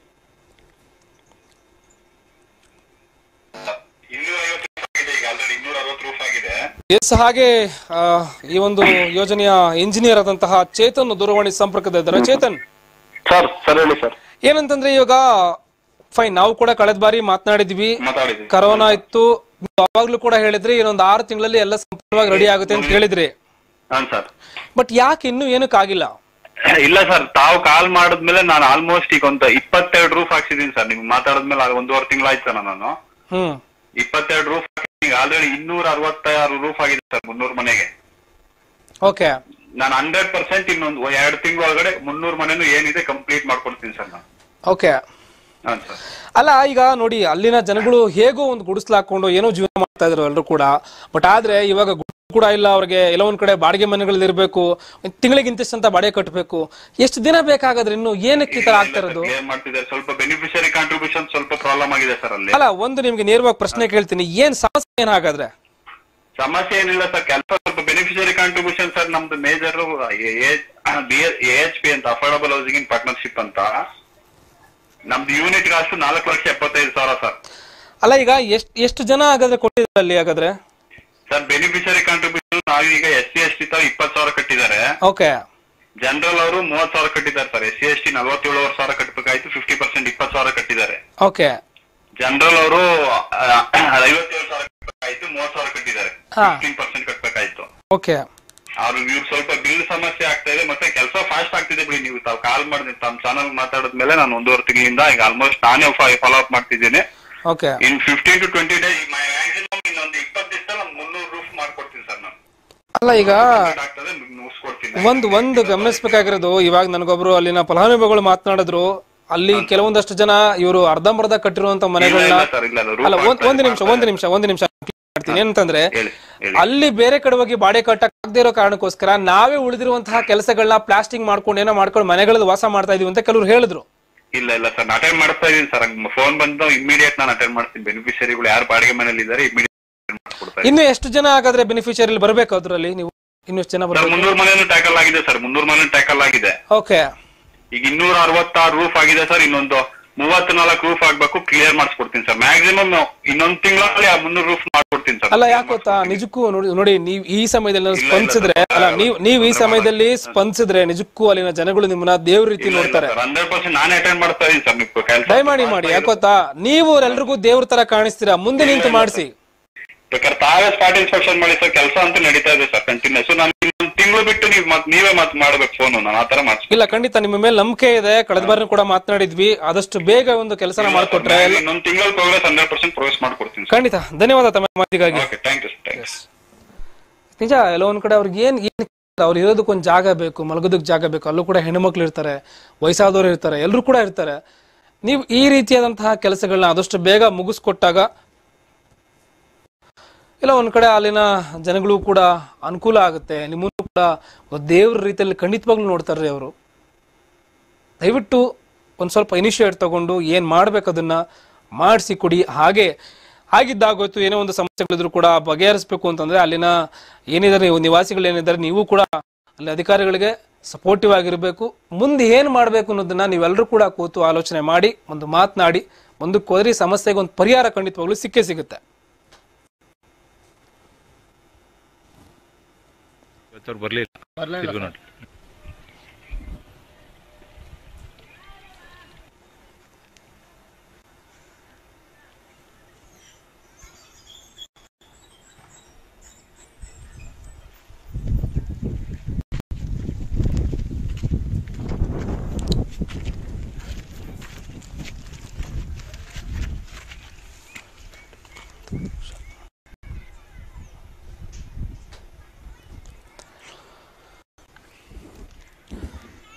ಎಸ್ ಹಾಗೆ ಆ, ಈ ಒಂದು ಯೋಜನೆಯ ಇಂಜಿನಿಯರ್ ಆದಂತಹ ಚೇತನ್ ದೂರವಾಣಿ ಸಂಪರ್ಕದ ಇದ್ದಾರೆ ಚೇತನ್ ಸರ್ ಸರ್ ಹೇಳಿ ಸರ್ ಏನಂತಂದ್ರೆ ಇವಾಗ ಫೈನ್ ನಾವು ಕೂಡ ಕಳೆದ ಬಾರಿ ಮಾತನಾಡಿದ್ವಿ ಮಾತಾಡಿದ್ವಿ ಕರೋನಾ ಇತ್ತು ನೀವು ಅವಾಗ್ಲೂ ಕೂಡ ಹೇಳಿದ್ರಿ ಇನ್ನೊಂದು ಆರು ತಿಂಗಳಲ್ಲಿ ಎಲ್ಲ ಸಂಪೂರ್ಣವಾಗಿ ರೆಡಿ ಆಗುತ್ತೆ ಅಂತ ಹೇಳಿದ್ರಿ ಹಾಂ ಸರ್ ಬಟ್ ಯಾಕೆ ಇನ್ನೂ ಏನಕ್ಕೆ ಆಗಿಲ್ಲ ಇಲ್ಲ ಸರ್ ತಾವು ಕಾಲ್ ಮಾಡಿದ್ಮೇಲೆ ನಾನು ಆಲ್ಮೋಸ್ಟ್ ಈಗ ಒಂದು ಇಪ್ಪತ್ತೆರಡು ರೂಫ್ ಹಾಕ್ಸಿದೀನಿ ಸರ್ ನಿಮ್ಗೆ ಮಾತಾಡಿದ್ಮೇಲೆ ಅದು ಒಂದೂವರೆ ತಿಂಗಳಾಯ್ತು ಸರ್ ನಾನು ಹ್ಮ್ ಇಪ್ಪತ್ತೆರಡು ರೂಫ್ ಈಗ ಆಲ್ರೆಡಿ ಇನ್ನೂರ ಅರವತ್ತಾರು ರೂಫ್ ಆಗಿದೆ ಸರ್ ಮುನ್ನೂರು ಮನೆಗೆ ಓಕೆ ನಾನು ಹಂಡ್ರೆಡ್ ಪರ್ಸೆಂಟ್ ಇನ್ನೊಂದು ಎರಡು ತಿಂಗಳೊಳಗಡೆ ಮುನ್ನೂರು ಮನೆನೂ ಏನಿದೆ ಕಂಪ್ಲೀಟ್ ಮಾಡ್ಕೊಡ್ತೀನಿ ಸರ್ ನಾನು ಓಕೆ ಹಾಂ ಸರ್ ಅಲ್ಲ ಈಗ ನೋಡಿ ಅಲ್ಲಿನ ಜನಗಳು ಹೇಗೋ ಒಂದು ಗುಡಿಸ್ಲು ಹಾಕೊಂಡು ಏನೋ ಜೀವನ ಮಾಡ್ತಾ ಇದ್ರು ಎಲ್ಲರೂ ಕೂಡ ಬಟ್ ಆದ್ರೆ ಇವಾಗ ಗುಡಿಸ್ಲು ಕೂಡ ಇಲ್ಲ ಅವ್ರಿಗೆ ಎಲ್ಲ ಒಂದ್ ಕಡೆ ಬಾಡಿಗೆ ಮನೆಗಳಲ್ಲಿ ಇರಬೇಕು ತಿಂಗಳಿಗೆ ಇಂತಿಷ್ಟಂತ ಬಾಡಿಗೆ ಕಟ್ಟಬೇಕು ಎಷ್ಟು ದಿನ ಬೇಕಾಗಾದ್ರೆ ಇನ್ನು ಏನಕ್ಕೆ ಈ ತರ ಆಗ್ತಾ ಇರೋದು ಕ್ಲಿಯರ್ ಮಾಡ್ತಿದ್ದಾರೆ ಸ್ವಲ್ಪ ಬೆನಿಫಿಷರಿ ಕಾಂಟ್ರಿಬ್ಯೂಷನ್ ಸ್ವಲ್ಪ ಪ್ರಾಬ್ಲಮ್ ಆಗಿದೆ ಸರ್ ಅಲ್ಲಿ ಅಲ್ಲ ಒಂದು ನಿಮ್ಗೆ ನೇರವಾಗಿ ಪ್ರಶ್ನೆ ಕೇಳ್ತೀನಿ ಏನ್ ಸಮಸ್ಯೆ ಏನ್ ಹಾಗಾದ್ರೆ ಸಮಸ್ಯೆ ಏನಿಲ್ಲ ಸರ್ ಕೆಲಸ ಸ್ವಲ್ಪ ಬೆನಿಫಿಷರಿ ಕಾಂಟ್ರಿಬ್ಯೂಷನ್ ಸರ್ ನಮ್ದು ಮೇಜರ್ ಎ ಎಚ್ ಪಿ ಅಂತ ಅಫೋರ್ಡಬಲ್ ಹೌಸಿಂಗ್ ಇನ್ ಪಾರ್ಟ್ನರ್ಶಿಪ್ ಅಂತ ನಮ್ದು ಯೂನಿಟ್ ಕಾಸ್ಟ್ ನಾಲ್ಕು ಲಕ್ಷ ಎಪ್ಪತ್ತೈದು ಸಾವಿರ ಸರ್ ಅಲ್ಲ ಈಗ ಎಷ್ಟ್ ಎಷ್ಟು ಜನ ಹಾಗಾದ್ರೆ ಕೊಟ್ಟಿದ್ದಾರೆ ಅಲ್ಲಿ ಹಾಗಾದ್ರೆ ಸರ್ ಬೆನಿಫಿಷರಿ ಕಾಂಟ್ರಿಬ್ಯೂಷನ್ ನಾವು ಈಗ ಎಸ್ ಸಿ ಎಸ್ ಟಿ ತರ ಇಪ್ಪತ್ತು ಸಾವಿರ ಕಟ್ಟಿದ್ದಾರೆ ಓಕೆ ಜನರಲ್ ಅವರು ಮೂವತ್ ಸಾವಿರ ಕಟ್ಟಿದ್ದಾರೆ sir S C S T ನಲವತ್ತೇಳುವರೆ ಸಾವಿರ ಕಟ್ಟಬೇಕಾಯ್ತು ಫಿಫ್ಟಿ ಪರ್ಸೆಂಟ್ ಇಪ್ಪತ್ತು ಸಾವಿರ ಕಟ್ಟಿದ್ದಾರೆ ಓಕೆ ಜನರಲ್ ಅವರು ಐವತ್ತೇಳು ಸಾವಿರ ಕಟ್ಟಬೇಕಾಯ್ತು ಮೂವತ್ ಸಾವಿರ ಕಟ್ಟಿದ್ದಾರೆ ಹಾ. ಫಿಫ್ಟೀನ್ ಪರ್ಸೆಂಟ್ ಕಟ್ಟಬೇಕಾಯ್ತು ಓಕೆ ಅವ್ರು ಇವ್ರು ಸ್ವಲ್ಪ ಬಿಲ್ ಸಮಸ್ಯೆ ಆಗ್ತಾ ಇದೆ ಮತ್ತೆ ಕೆಲಸ ಫಾಸ್ಟ್ ಆಗ್ತಿದೆ ಬಿಡಿ ನೀವು ತಾವು ಕಾಲ್ ಮಾಡಿ ತಮ್ಮ ಚಾನಲ್ ಮಾತಾಡಿದ್ಮೇಲೆ ನಾನು ಒಂದೂವರೆ ತಿಂಗಳಿಂದ ಈಗ ಆಲ್ಮೋಸ್ಟ್ ನಾನೇ ಫಾಲೋ ಅಪ್ ಮಾಡ್ತಿದ್ದೀನಿ okay in fifteen to twenty days maximum ಇನ್ನೊಂದು ಇಪ್ಪತ್ತು ದಿವಸ ನಾನು ಮುನ್ನೂರು ರೂಫ್ ಮಾಡ್ಕೊಡ್ತೀನಿ ಸರ್ ನಾನು ಅಲ್ಲ ಈಗ ಆಗ್ತದೆ ಮುಗಿಸ್ಕೊಡ್ತೀನಿ ಒಂದು ಒಂದು ಗಮನಿಸಬೇಕಾಗಿರೋದು ಇವಾಗ ನನಗೊಬ್ರು ಅಲ್ಲಿನ ಫಲಾನುಭವಿಗಳು ಮಾತನಾಡಿದ್ರು ಅಲ್ಲಿ ಕೆಲವೊಂದಷ್ಟು ಜನ ಇವರು ಅರ್ಧಂಬರ್ಧ ಕಟ್ಟಿರುವಂತ ಮನೆಗಳನ್ನ ಇಲ್ಲ sir, ಇಲ್ಲ, ಅದು roof ಅಲ್ಲ ಒಂದ್- ಆಗ್ತಾ ಒಂದು ಇದೆ, ನಿಮಿಷ ಒಂದು ನಿಮಿಷ ಒಂದು ನಿಮಿಷ ಮಾಡ್ತೀನಿ ಏನಂತಂದ್ರೆ ಹೇಳಿ ಹೇಳಿ ಅಲ್ಲಿ ಬೇರೆ ಕಡೆ ಹೋಗಿ ಬಾಡೆ ಕಟ್ಟಕ್ಕಾಗದೇ ಇರೋ ಕಾರಣಕ್ಕೋಸ್ಕರ ನಾವೇ ಉಳಿದಿರುವಂತಹ ಕೆಲಸಗಳನ್ನ ಪ್ಲಾಸ್ಟಿಂಗ್ ಮಾಡ್ಕೊಂಡು ಏನೋ ಮಾಡ್ಕೊಂಡು ಮನೆಗಳಲ್ಲಿ ವಾಸ ಮಾಡ್ತಾ ಇದೀವಿ ಅಂತ ಕೆಲವರು ಹೇಳಿದ್ರು ಇಲ್ಲ ಇಲ್ಲ ಸರ್ ಅಟೆಂಡ್ ಮಾಡ್ತಾ ಇದೀನಿ ಸರ್ ಫೋನ್ ಬಂದು ಇಮಿಡಿಯೇಟ್ ನಾನು ಅಟೆಂಡ್ ಮಾಡ್ತೀನಿ ಬೆನಿಫಿಷರಿಗಳು ಯಾರು ಬಾಡಿಗೆ ಮನೇಲಿ ಇದ್ದಾರೆ ಇಮಿಡಿಯೇಟ್ ಮಾಡ್ಕೊಡ್ತಾ ಇನ್ನು ಎಷ್ಟು ಜನ ಹಾಗಾದ್ರೆ ಬೆನಿಫಿಷಿಯರಿ ಬರ್ಬೇಕು ಅದ್ರಲ್ಲಿ ನೀವು ಇನ್ನು ಎಷ್ಟು ಜನ ಸರ್ ಬರ್ಬೇಕು ಮುನ್ನೂರು ಮನೇನು ಟ್ಯಾಕಲ್ ಆಗಿದೆ ಸರ್ ಮುನ್ನೂರು ಮನೇನು ಟ್ಯಾಕಲ್ ಆಗಿದೆ ಓಕೆ ಈಗ ಇನ್ನೂರ ಅರವತ್ತಾರು ರೂಫ್ ಆಗಿದೆ ಸರ್ ಇನ್ನೊಂದು ಮೂವತ್ತ್ ನಾಲ್ಕು ರೂಫ್ ಆಗ್ಬೇಕು ಕ್ಲಿಯರ್ ಮಾಡಿಸ್ಕೊಡ್ತೀನಿ ಸರ್ ಮ್ಯಾಕ್ಸಿಮಮ್ ಇನ್ನೊಂದ್ ತಿಂಗಳಲ್ಲಿ ಆ ಮುನ್ನೂರು ರೂಫ್ ಮಾಡ್ಕೊಡ್ತೀನಿ ಸರ್ ಅಲ್ಲ ಯಾಕೆ ಗೊತ್ತಾ ನಿಜಕ್ಕೂ ನೋಡಿ ನೋಡಿ ನೀವು ಈ ಸಮಯದಲ್ಲಿ ಏನಾದ್ರು ಸ್ಪಂದಿಸಿದ್ರೆ ಅಲ್ಲ ನೀವು ನೀವು ಈ ಸಮಯದಲ್ಲಿ ಸ್ಪಂದಿಸಿದ್ರೆ ನಿಜಕ್ಕೂ ಅಲ್ಲಿನ ಜನಗಳು ನಿಮ್ಮನ್ನ ದೇವ್ರ ರೀತಿ ನೋಡ್ತಾರೆ ಹಂಡ್ರೆಡ್ ಪರ್ಸೆಂಟ್ ನಾನೇ ಅಟೆಂಡ್ ಮಾಡ್ತಾ ಇದೀನಿ ಸರ್ ನೀವು ಕೆಲಸ ದಯಮಾಡಿ ಮಾಡಿ ಯಾಕೆ ಗೊತ್ತಾ ನೀವು ಎಲ್ರಿಗೂ ದೇವ್ರ ತರ ಕಾಣಿಸ್ತೀರಾ ಮುಂದೆ ನಿಂತು ಮಾಡಿಸಿ ಬೇಕಾದ್ರೆ ತಾವೇ ಸ್ಪಾಟ್ ಇನ್ಸ್ಪೆಕ್ಷನ್ ಮಾಡಿ ಸರ್ ಕೆಲಸ ಅಂತೂ ನಡೀತಾ ಇದೆ ಸರ್ ಕಂಟಿನ್ಯೂಸ್ ನಾನು ಇನ್ನೊಂದು ತಿಂಗಳು ಬಿಟ್ಟು ನೀವು ಮತ್ ನೀವೇ ಮತ್ ಮಾಡ್ಬೇಕು ಫೋನ್ ನಾನು ಆತರ ಮಾಡ್ತೀನಿ ಇಲ್ಲ ಖಂಡಿತ ನಿಮ್ಮ ಮೇಲೆ ನಂಬಿಕೆ ಇದೆ ಕಳೆದ ಬಾರಿ ಕೂಡ ಮಾತನಾಡಿದ್ವಿ ಆದಷ್ಟು ಬೇಗ ಒಂದು ಕೆಲಸನ ಮಾಡ್ಕೊಟ್ರೆ ಎಲ್ಲ- ಇನ್ನೊಂದು ತಿಂಗಳ ಪ್ರೋಗ್ರೆಸ್ ಹಂಡ್ರೆಡ್ ಪರ್ಸೆಂಟ್ ಪ್ರೋಗ್ರೆಸ್ ಮಾಡ್ಕೊಡ್ತೀನಿ ಖಂಡಿತ ಧನ್ಯವಾದ ತಮ್ಮ ಮಾತಿಗಾಗಿ okay thank you thank you ನಿಜ ಎಲ್ಲ ಒಂದ್ ಕಡೆ ಅವ್ರಿಗೆ ಏನ್ ಏನ್ ಅವ್ರು ಇರೋದಕ್ಕೆ ಒಂದು ಜಾಗ ಬೇಕು ಮಲಗೋದಕ್ಕೆ ಜಾಗ ಬೇಕು ಅಲ್ಲೂ ಕೂಡ ಹೆಣ್ಮಕ್ಳು ಇರ್ತಾರೆ ವಯಸ್ಸಾದವರು ಇರ್ತಾರೆ ಎಲ್ಲರೂ ಕೂಡ ಇರ್ತಾರೆ ನೀವು ಈ ರೀತಿಯಾದಂತಹ ಕೆಲಸಗಳನ್ನ ಆದಷ್ಟು ಬೇಗ ಮುಗಿಸ್ಕೊಟ್ಟಾಗ ಇಲ್ಲ ಒಂದ್ ಕಡೆ ಅಲ್ಲಿನ ಜನಗಳು ಕೂಡ ಅನುಕೂಲ ಆಗುತ್ತೆ ನಿಮ್ಮನ್ನು ಕೂಡ ದೇವ್ರ ರೀತಿಯಲ್ಲಿ ಖಂಡಿತವಾಗ್ಲೂ ನೋಡ್ತಾರ್ರಿ ಅವರು ದಯವಿಟ್ಟು ಒಂದ್ ಸ್ವಲ್ಪ ಇನಿಷಿಯೇಟ್ ತಗೊಂಡು ಏನ್ ಮಾಡ್ಬೇಕು ಅದನ್ನ ಮಾಡಿಸಿ ಕೊಡಿ ಹಾಗೆ ಆಗಿದ್ದಾಗೋಯ್ತು ಏನೋ ಒಂದು ಸಮಸ್ಯೆಗಳಿದ್ರು ಕೂಡ ಬಗೆಹರಿಸಬೇಕು ಅಂತಂದ್ರೆ ಅಲ್ಲಿನ ಏನಿದ್ದಾರೆ ನೀವು ನಿವಾಸಿಗಳು ಏನಿದ್ದಾರೆ ನೀವು ಕೂಡ ಅಲ್ಲಿ ಅಧಿಕಾರಿಗಳಿಗೆ ಸಪೋರ್ಟಿವ್ ಆಗಿರಬೇಕು ಮುಂದೆ ಏನ್ ಮಾಡ್ಬೇಕು ಅನ್ನೋದನ್ನ ನೀವೆಲ್ಲರೂ ಕೂಡ ಕೂತು ಆಲೋಚನೆ ಮಾಡಿ ಒಂದು ಮಾತನಾಡಿ ಮುಂದಕ್ಕೆ ಹೋದ್ರೆ ಈ ಸಮಸ್ಯೆಗೆ ಒಂದು ಪರಿಹಾರ ಖಂಡಿತವಾಗ್ಲೂ ಸಿಕ್ಕೇ ಸಿಗುತ್ತೆ ಇವತ್ತವ್ರು ಬರ್ಲಿಲ್ಲ ಬರ್ಲಿಲ್ಲ ತಿರ್ಗು ಸರ್. ನೋಡಿ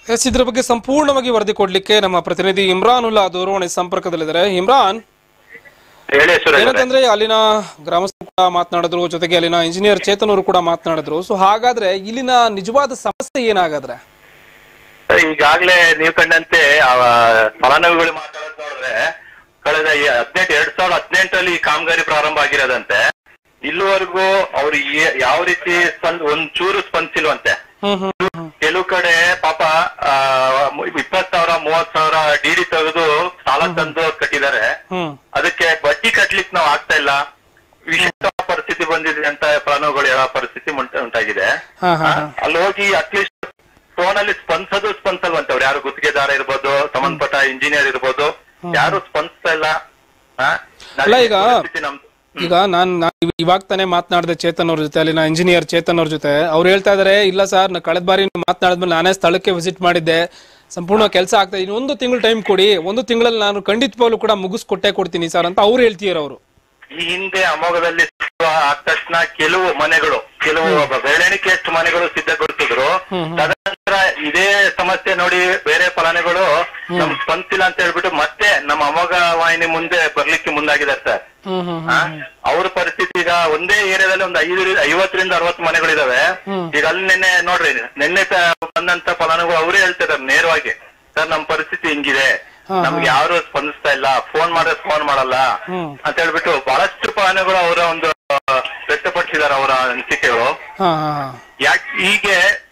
ಎಸ್ ಇದ್ರ ಬಗ್ಗೆ ಸಂಪೂರ್ಣವಾಗಿ ವರದಿ ಕೊಡ್ಲಿಕ್ಕೆ ನಮ್ಮ ಪ್ರತಿನಿಧಿ ಇಮ್ರಾನುಲ್ಲಾ ದೂರವಾಣಿ ಸಂಪರ್ಕದಲ್ಲಿದ್ದಾರೆ ಇಮ್ರಾನ್ ಹೇಳಿ ಸುರೇಶ್ ಅವರೇ. ಏನಂತಂದ್ರೆ ಅಲ್ಲಿನ ಗ್ರಾಮಸ್ಥರು ಕೂಡ ಮಾತನಾಡಿದ್ರು ಜೊತೆಗೆ ಅಲ್ಲಿನ ಇಂಜಿನಿಯರ್ ಚೇತನ್ ಅವರು ಕೂಡ ಮಾತನಾಡಿದ್ರು ಸೊ ಹಾಗಾದ್ರೆ ಇಲ್ಲಿನ ನಿಜವಾದ ಸಮಸ್ಯೆ ಏನಾಗಾದ್ರೆ ಈಗಾಗ್ಲೇ ನೀವು ಕಂಡಂತೆ ಆ ಫಲಾನುಭವಿಗಳು ಮಾತಾಡೋದು ನೋಡಿದ್ರೆ ಕಳೆದ ಈ ಹದಿನೆಂಟು ಎರಡ್ ಸಾವಿರದ ಹದಿನೆಂಟರಲ್ಲಿ ಈ ಕಾಮಗಾರಿ ಪ್ರಾರಂಭ ಆಗಿರೋದಂತೆ ಇಲ್ಲಿವರೆಗೂ ಅವ್ರು ಏ- ಯಾವ ರೀತಿ ಸ್ಪಂದ್ ಒಂದ್ ಚೂರು ಸ್ಪಂದಿಸಿಲ್ವಂತೆ ಕೆಲವು ಕಡೆ ಪಾಪ ಆ, ಇಪ್ಪತ್ ಸಾವಿರ ಮೂವತ್ ಸಾವಿರ ಡಿ ಡಿ ತೆಗೆದು ಸಾಲ ತಂದು ಕಟ್ಟಿದ್ದಾರೆ ಹ್ಮ್ ಅದಕ್ಕೆ ಬಡ್ಡಿ ಕಟ್ಲಿಕ್ಕೆ ನಾವು ಆಗ್ತಾ ಇಲ್ಲ ವಿಶೇಷ ಪರಿಸ್ಥಿತಿ ಬಂದಿದೆ ಅಂತ ಫಲಾನುಭವಿಗಳು ಹೇಳೋ ಪರಿಸ್ಥಿತಿ ಉಂಟ- ಉಂಟಾಗಿದೆ ಹಾ ಹಾ ಹಾ ಅಲ್ಲಿ ಹೋಗಿ ಅಟ್ಲೀಸ್ಟ್ ಫೋನ್ ಅಲ್ಲಿ ಸ್ಪಂದಿಸೋದು ಸ್ಪಂದಿಸಲ್ವಂತೆ ಅವ್ರು ಯಾರು ಗುತ್ತಿಗೆದಾರ ಇರ್ಬೋದು ಸಂಬಂಧಪಟ್ಟ ಇಂಜಿನಿಯರ್ ಇರ್ಬೋದು ಯಾರು ಸ್ಪಂದಿಸ್ತಾ ಇಲ್ಲ ಆ? ಅಲ್ಲ ಈಗ ಪರಿಸ್ಥಿತಿ ನಮ್ದು ಈಗ ನಾನ್ ನಾನ್ ಇವ್- ಇವಾಗ ತಾನೇ ಮಾತನಾಡಿದೆ ಚೇತನ್ ಅವ್ರ ಜೊತೆ ಅಲ್ಲಿನ ಇಂಜಿನಿಯರ್ ಚೇತನ್ ಅವ್ರ ಜೊತೆ ಅವ್ರು ಹೇಳ್ತಾ ಇದಾರೆ ಇಲ್ಲ ಸರ್ ನಾ ಕಳೆದ ಬಾರಿ ನೀವು ಮಾತನಾಡಿದ್ಮೇಲೆ ನಾನೇ ಸ್ಥಳಕ್ಕೆ ವಿಸಿಟ್ ಮಾಡಿದ್ದೆ ಸಂಪೂರ್ಣ ಕೆಲಸ ಆಗ್ತಾ ಇದೆ ಒಂದು ತಿಂಗಳು ಟೈಮ್ ಕೊಡಿ ಒಂದು ತಿಂಗಳಲ್ಲಿ ನಾನು ಖಂಡಿತವಾಗ್ಲೂ ಕೂಡ ಮುಗಿಸ್ಕೊಟ್ಟೆ ಕೊಡ್ತೀನಿ ಸರ್ ಅಂತ ಅವ್ರು ಹೇಳ್ತೀರ ಅವರು ಈ ಹಿಂದೆ ಅಮೋಘದಲ್ಲಿ ಆದ ತಕ್ಷಣ ಕೆಲವು ಮನೆಗಳು ಕೆಲವು ಬೆರಳೆಣಿಕೆಯಷ್ಟು ಮನೆಗಳು ಸಿದ್ಧಗೊಳಿಸಿದ್ರು ತದನಂತರ ಇದೇ ಸಮಸ್ಯೆ ನೋಡಿ ಬೇರೆ ಫಲಾನುಗಳು ನಮ್ ಸ್ಪಂದಿಸಿಲ್ಲ ಅಂತ ಹೇಳ್ಬಿಟ್ಟು ಮತ್ತೆ ನಮ್ಮ ಅಮೋಘ ವಾಹಿನಿ ಮುಂದೆ ಬರ್ಲಿಕ್ಕೆ ಮುಂದಾಗಿದ್ದಾರೆ ಸರ್ ಅವ್ರ ಪರಿಸ್ಥಿತಿ ಈಗ ಒಂದೇ ಏರಿಯಾದಲ್ಲಿ ಒಂದು ಐದು ಐವತ್ತರಿಂದ ಅರವತ್ತು ಮನೆಗಳಿದಾವೆ ಈಗ ಅಲ್ಲಿ ನಿನ್ನೆ ನೋಡ್ರಿ ನಿನ್ನೆ ತ- ಬಂದಂತ ಫಲಾನುಗಳು ಅವರೇ ಹೇಳ್ತಿದಾರೆ ನೇರವಾಗಿ ಸರ್ ನಮ್ ಪರಿಸ್ಥಿತಿ ಹಿಂಗಿದೆ ನಮ್ಗೆ ಯಾರು ಸ್ಪಂದಿಸ್ತಾ ಇಲ್ಲ ಫೋನ್ ಮಾಡಿದ್ರೆ ಫೋನ್ ಮಾಡಲ್ಲ ಅಂತ ಹೇಳ್ಬಿಟ್ಟು ಬಹಳಷ್ಟು ಫಲಾನುಗಳು ಅವರ ಒಂದು ಆ, ವ್ಯಕ್ತಪಡಿಸಿದಾರೆ ಅವರ ಅನಿಸಿಕೆಗಳು ಹಾ ಹಾ ಹಾ ಯಾಕೆ ಹೀಗೆ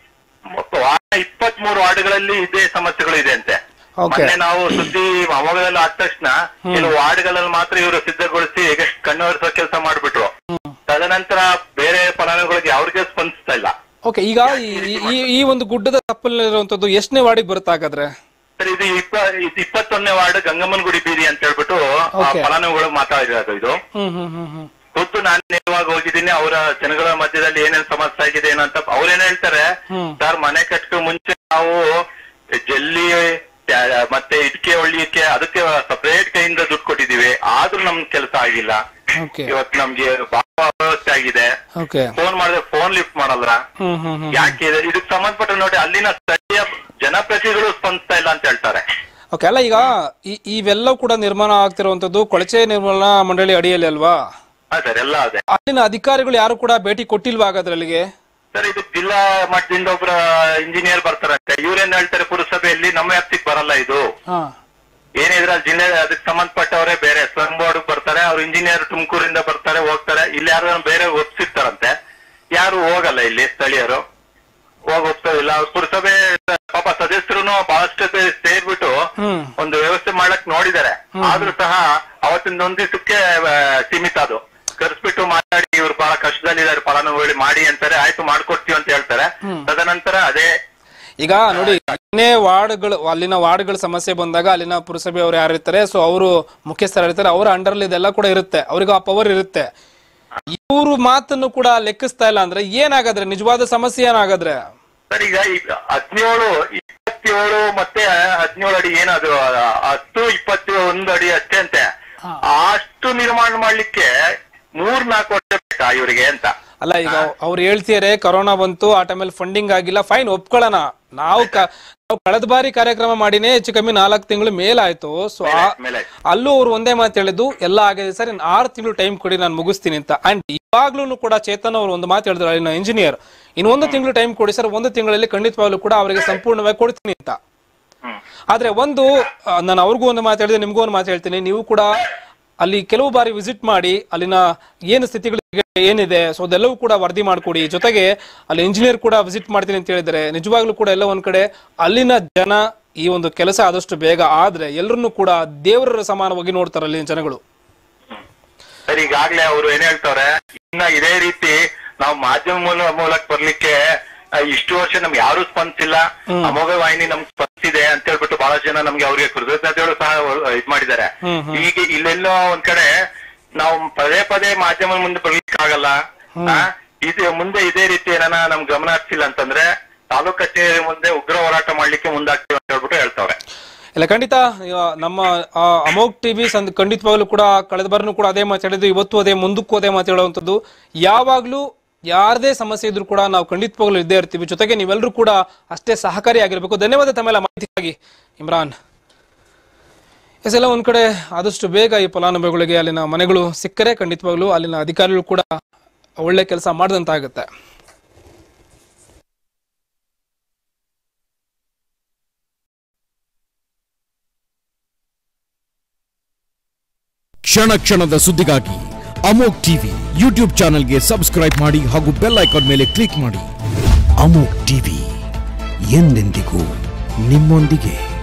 ಇಪ್ಪತ್ ಮೂರು ವಾರ್ಡ್ಗಳಲ್ಲಿ ಇದೇ ಸಮಸ್ಯೆಗಳು ಇದೆ ಅಂತೆ Okay. ಮೊನ್ನೆ ನಾವು ಸುದ್ದಿ ಅಮೋಘದಲ್ಲಿ ಆದ ತಕ್ಷಣ ಕೆಲವು ವಾರ್ಡ್ಗಳಲ್ಲಿ ಮಾತ್ರ ಇವರು ಸಿದ್ಧಗೊಳಿಸಿ ಈಗ ಕಣ್ಣೊರೆಸೋ ಕೆಲಸ ಮಾಡ್ಬಿಟ್ರು ತದನಂತರ ಬೇರೆ ಫಲಾನುಭವಿಗಳಿಗೆ ಅವ್ರಿಗೆ ಸ್ಪಂದಿಸ್ತಾ ಇಲ್ಲ ಓಕೆ ಈಗ ಈ- ಈ- ಈ ಈ ಒಂದು ಗುಡ್ಡದ ತಪ್ಪಲಿರುವಂತದ್ದು ಎಷ್ಟನೇ ವಾರ್ಡಿಗೆ ಬರುತ್ತೆ ಹಾಗಾದ್ರೆ ಸರ್ ಇದು ಇಪ್ಪ ಇದು ಇಪ್ಪತ್ತೊಂದನೇ ವಾರ್ಡ್ ಗಂಗಮ್ಮನಗುಡಿ ಬೀದಿ ಅಂತ ಹೇಳ್ಬಿಟ್ಟು ಆ Okay. ಫಲಾನುಭವಿಗಳು ಮಾತಾಡಿರೋದು ಇದು ಹ್ಮ್ ಹ್ಮ್ ಹ್ಮ್ ಹ್ಮ್ ಖುದ್ದು ನಾನು ನೇರವಾಗಿ ಹೋಗಿದ್ದೀನಿ ಅವರ ಜನಗಳ ಮಧ್ಯದಲ್ಲಿ ಏನೇನ್ ಸಮಸ್ಯೆ ಆಗಿದೆ ಏನಂತ ಅವ್ರೇನ್ ಹೇಳ್ತಾರೆ ಹ್ಮ್. ಸರ್ ಮನೆ ಕಟ್ಟೋ ಮುಂಚೆ ನಾವು ಜಲ್ಲಿ ತ್ಯಾ- ಮತ್ತೆ ಇಟ್ಕೆ ಹೊಳ್ಳಿಕ್ಕೆ ಅದಕ್ಕೆ ಸಪರೇಟ್ ಕೈಯಿಂದ ದುಡ್ಡು ಕೊಟ್ಟಿದೀವಿ ಆದ್ರೂ ನಮ್ ಕೆಲಸ ಆಗಿಲ್ಲ ಓಕೆ ಇವತ್ತು ನಮ್ಗೆ ಬಹಳ ವ್ಯವಸ್ಥೆ ಆಗಿದೆ ಓಕೆ ಫೋನ್ ಮಾಡಿದ್ರೆ ಫೋನ್ ಲಿಫ್ಟ್ ಮಾಡಲ್ಲ ಹ್ಮ್ ಹ್ಮ್ ಹ್ಮ್ ಯಾಕೆ ಇದೆ? ಇದಕ್ಕೆ ಸಂಬಂಧಪಟ್ಟ ನೋಡಿ ಅಲ್ಲಿನ ಸ್ಥಳೀಯ ಜನಪ್ರತಿನಿಧಿಗಳು ಸ್ಪಂದಿಸ್ತಾ ಇಲ್ಲ ಅಂತ ಹೇಳ್ತಾರೆ ಓಕೆ ಅಲ್ಲ ಈಗ ಈ ಇವೆಲ್ಲವೂ ಕೂಡ ನಿರ್ಮಾಣ ಆಗ್ತಿರುವಂತದ್ದು ಕೊಳಚೆ ನಿರ್ಮೂಲನಾ ಮಂಡಳಿ ಅಡಿಯಲ್ಲಿ ಅಲ್ವಾ ಹಾ ಸರ್ ಎಲ್ಲ ಅದೇ ಅಲ್ಲಿನ ಅಧಿಕಾರಿಗಳು ಯಾರು ಕೂಡ ಭೇಟಿ ಕೊಟ್ಟಿಲ್ವಾ ಹಾಗಾದ್ರೆ ಅಲ್ಲಿಗೆ ಸರ್ ಇದು ಜಿಲ್ಲಾ ಮಟ್ಟದಿಂದ ಒಬ್ರ ಇಂಜಿನಿಯರ್ ಬರ್ತಾರಂತೆ ಇವ್ರೇನ್ ಹೇಳ್ತಾರೆ ಪುರಸಭೆಯಲ್ಲಿ ನಮ್ಮ ವ್ಯಾಪ್ತಿಗೆ ಬರಲ್ಲ ಇದು ಹಾ ಏನಿದ್ರೆ ಅಲ್ಲಿ ಜಿಲ್ಲೆ ಅದಕ್ಕೆ ಸಂಬಂಧಪಟ್ಟವರೇ ಬೇರೆ ಸ್ಲಂ ಬೋರ್ಡ್ ಬರ್ತಾರೆ ಅವ್ರ ಇಂಜಿನಿಯರ್ ತುಮಕೂರಿಂದ ಬರ್ತಾರೆ ಹೋಗ್ತಾರೆ ಇಲ್ಲಿ ಯಾರು ಬೇರೆ ಒಪ್ಸಿರ್ತಾರಂತೆ ಯಾರು ಹೋಗಲ್ಲ ಇಲ್ಲಿ ಸ್ಥಳೀಯರು ಹೋಗಿ ಒಪ್ಸೋದಿಲ್ಲ ಅವ್ರ ಪುರಸಭೆ ಪಾಪ ಸದಸ್ಯರು ಬಹಳಷ್ಟು ಸೇ- ಸೇರ್ಬಿಟ್ಟು ಹ್ಮ್ ಒಂದು ವ್ಯವಸ್ಥೆ ಮಾಡಕ್ ನೋಡಿದ್ದಾರೆ ಆದ್ರೂ ಸಹ ಅವತ್ತಿನ ಒಂದ್ ದಿವಸಕ್ಕೆ ಸೀಮಿತ ಅದು ಕರ್ಸ್ಬಿಟ್ಟು ಮಾತಾಡಿ ಇವ್ರು ಬಹಳ ಕಷ್ಟದಲ್ಲಿದ್ದಾರೆ ಫಲಾನುಭವಿ ಮಾಡಿ ಅಂತಾರೆ ಆಯ್ತು ಮಾಡ್ಕೊಡ್ತೀವಿ ಅಂತ ಹೇಳ್ತಾರೆ ತದನಂತರ ಅದೇ ಈಗ ನೋಡಿ ಇನ್ನೇ ವಾರ್ಡ್ಗಳು ಅಲ್ಲಿನ ವಾರ್ಡ್ಗಳ ಸಮಸ್ಯೆ ಬಂದಾಗ ಅಲ್ಲಿನ ಪುರಸಭೆ ಅವರು ಯಾರು ಇರ್ತಾರೆ ಸೊ ಅವರು ಮುಖ್ಯಸ್ಥರು ಇರ್ತಾರೆ ಅವರ ಅಂಡರ್ ಇದೆಲ್ಲ ಕೂಡ ಇರುತ್ತೆ ಅವ್ರಿಗೆ ಆ ಪವರ್ ಇರುತ್ತೆ ಇವರು ಮಾತನ್ನು ಕೂಡ ಲೆಕ್ಕಿಸ್ತಾ ಇಲ್ಲ ಅಂದ್ರೆ ಏನಾಗಾದ್ರೆ ನಿಜವಾದ ಸಮಸ್ಯೆ ಏನಾಗಾದ್ರೆ ಸರ್ ಈಗ ಹದಿನೇಳು ಇಪ್ಪತ್ತೇಳು ಮತ್ತೆ ಹದಿನೇಳು ಅಡಿ ಏನದು ಆ, ಹತ್ತು ಇಪ್ಪತ್ತು ಒಂದು ಅಡಿ ಅಷ್ಟೇ ಅಂತೆ ಅಷ್ಟು ನಿರ್ಮಾಣ ಮಾಡ್ಲಿಕ್ಕೆ ಮೂರ್ ನಾಲ್ಕು ವರ್ಷ ಬೇಕಾ ಇವರಿಗೆ ಅಂತ ಅಲ್ಲ ಈಗ ಅವ್ರು ಹೇಳ್ತಿದಾರೆ ಕೊರೋನಾ ಬಂತು ಆ ಟೈಮಲ್ಲಿ ಫಂಡಿಂಗ್ ಆಗಿಲ್ಲ ಫೈನ್ ಒಪ್ಕೊಳ್ಳೋಣ ನಾವು ಕ- ನಾವು ಕಳೆದ ಬಾರಿ ಕಾರ್ಯಕ್ರಮ ಮಾಡಿನೇ ಹೆಚ್ಚು ಕಮ್ಮಿ ನಾಲ್ಕು ತಿಂಗಳು ಮೇಲಾಯ್ತು ಸೊ ಮೇಲೆ ಅಲ್ಲೂ ಅವ್ರು ಒಂದೇ ಮಾತು ಹೇಳಿದ್ದು ಎಲ್ಲ ಆಗಿದೆ ಸರ್ ಇನ್ನು ಆರು ತಿಂಗಳು ಟೈಮ್ ಕೊಡಿ ನಾನು ಮುಗಿಸ್ತೀನಿ ಅಂತ ಅಂಡ್ ಇವಾಗ್ಲೂ ಕೂಡ ಚೇತನ್ ಅವರು ಒಂದು ಮಾತು ಹೇಳಿದ್ರು ಅಲ್ಲಿನ ಇಂಜಿನಿಯರ್ ಇನ್ನು ಒಂದು ತಿಂಗಳು ಟೈಮ್ ಕೊಡಿ ಸರ್ ಒಂದು ತಿಂಗಳಲ್ಲಿ ಖಂಡಿತವಾಗ್ಲೂ ಕೂಡ ಅವರಿಗೆ ಸಂಪೂರ್ಣವಾಗಿ ಕೊಡ್ತೀನಿ ಅಂತ ಆದ್ರೆ ಒಂದು ಆ, ನಾನು ಅವ್ರಿಗೂ ಒಂದು ಮಾತು ಹೇಳಿದೆ ನಿಮ್ಗೂ ಒಂದು ಮಾತು ಹೇಳ್ತೀನಿ ನೀವು ಕೂಡ ಅಲ್ಲಿ ಕೆಲವು ಬಾರಿ ವಿಸಿಟ್ ಮಾಡಿ ಅಲ್ಲಿನ ಏನು ಸ್ಥಿತಿಗಳು ಏನಿದೆ ಸೊ ಅದೆಲ್ಲವೂ ಕೂಡ ವರದಿ ಮಾಡಿಕೊಡಿ ಜೊತೆಗೆ ಅಲ್ಲಿ ಇಂಜಿನಿಯರ್ ಕೂಡ ವಿಸಿಟ್ ಮಾಡ್ತೀನಿ ಅಂತ ಹೇಳಿದರೆ ನಿಜವಾಗ್ಲೂ ಕೂಡ ಎಲ್ಲ ಒಂದ್ ಕಡೆ ಅಲ್ಲಿನ ಜನ ಈ ಒಂದು ಕೆಲಸ ಆದಷ್ಟು ಬೇಗ ಆದ್ರೆ ಎಲ್ಲರನ್ನೂ ಕೂಡ ದೇವರ ಸಮಾನವಾಗಿ ನೋಡ್ತಾರೆ ಅಲ್ಲಿನ ಜನಗಳು ಸರ್ ಈಗಾಗ್ಲೇ ಅವರು ಏನ್ ಹೇಳ್ತವ್ರೆ ಇನ್ನ ಇದೇ ರೀತಿ ನಾವು ಮಾಧ್ಯಮ ಮೂಲ ಮೂಲಕ ಬರ್ಲಿಕ್ಕೆ ಆ, ಇಷ್ಟು ವರ್ಷ ನಮ್ಗೆ ಯಾರು ಸ್ಪಂದಿಸಿಲ್ಲ ಅಮೋಘ ವಾಹಿನಿ ನಮ್ಗೆ ಸ್ಪಂದಿಸಿದೆ ಅಂತ ಹೇಳ್ಬಿಟ್ಟು ಬಹಳ ಜನ ನಮ್ಗೆ ಅವ್ರಿಗೆ ಕೃತಜ್ಞತೆಗಳು ಸಹ ಇದ್ ಮಾಡಿದ್ದಾರೆ ಈಗ ಇಲ್ಲೆಲ್ಲೋ ಒಂದ್ ಕಡೆ ನಾವು ಪದೇ ಪದೇ ಮಾಧ್ಯಮ ಮುಂದೆ ಬರ್ಲಿಕ್ಕೆ ಆಗಲ್ಲ ಆ, ಇದು ಮುಂದೆ ಇದೇ ರೀತಿ ಏನಾನ ನಮ್ ಗಮನ ಹರಿಸಿಲ್ಲ ಅಂತಂದ್ರೆ ತಾಲೂಕ್ ಕಚೇರಿ ಮುಂದೆ ಉಗ್ರ ಹೋರಾಟ ಮಾಡ್ಲಿಕ್ಕೆ ಮುಂದಾಗ್ತೀವಿ ಅಂತ ಹೇಳ್ಬಿಟ್ಟು ಹೇಳ್ತವ್ರೆ ಇಲ್ಲ ಖಂಡಿತ ಇವ ನಮ್ಮ ಆ, ಅಮೋಘ್ ಟಿವಿ ಸಂದ್ ಖಂಡಿತವಾಗ್ಲೂ ಕೂಡ ಕಳೆದ ಬಾರಿನೂ ಕೂಡ ಅದೇ ಮಾತಾಡಿದ್ದು ಇವತ್ತು ಅದೇ ಮುಂದಕ್ಕೂ ಅದೇ ಮಾತಾಡುವಂಥದ್ದು ಯಾವಾಗ್ಲೂ ಯಾರದೇ ಸಮಸ್ಯೆ ಇದ್ರೂ ಕೂಡ ನಾವು ಖಂಡಿತವಾಗ್ಲೂ ಇದ್ದೇ ಇರ್ತೀವಿ ಜೊತೆಗೆ ನೀವೆಲ್ಲರೂ ಕೂಡ ಅಷ್ಟೇ ಸಹಕಾರಿಯಾಗಿರ್ಬೇಕು ಧನ್ಯವಾದ ತಮ್ಮೆಲ್ಲ ಮಾಹಿತಿಗಾಗಿ ಇಮ್ರಾನ್ ಎಸ್ ಎಲ್ಲ ಒಂದ್ ಕಡೆ ಆದಷ್ಟು ಬೇಗ ಈ ಫಲಾನುಭವಿಗಳಿಗೆ ಅಲ್ಲಿನ ಮನೆಗಳು ಸಿಕ್ಕರೆ ಖಂಡಿತವಾಗ್ಲೂ ಅಲ್ಲಿನ ಅಧಿಕಾರಿಗಳು ಕೂಡ ಒಳ್ಳೆ ಕೆಲಸ ಮಾಡಿದಂತಾಗುತ್ತೆ ಕ್ಷಣ ಕ್ಷಣದ ಸುದ್ದಿಗಾಗಿ ಅಮೋಕ್ ಟಿವಿ ಯೂಟ್ಯೂಬ್ ಚಾನೆಲ್ಗೆ ಸಬ್ಸ್ಕ್ರೈಬ್ ಮಾಡಿ ಹಾಗೂ ಬೆಲ್ ಐಕಾನ್ ಮೇಲೆ ಕ್ಲಿಕ್ ಮಾಡಿ ಅಮೋಕ್ ಟಿವಿ ಎಂದೆಂದಿಗೂ ನಿಮ್ಮೊಂದಿಗೆ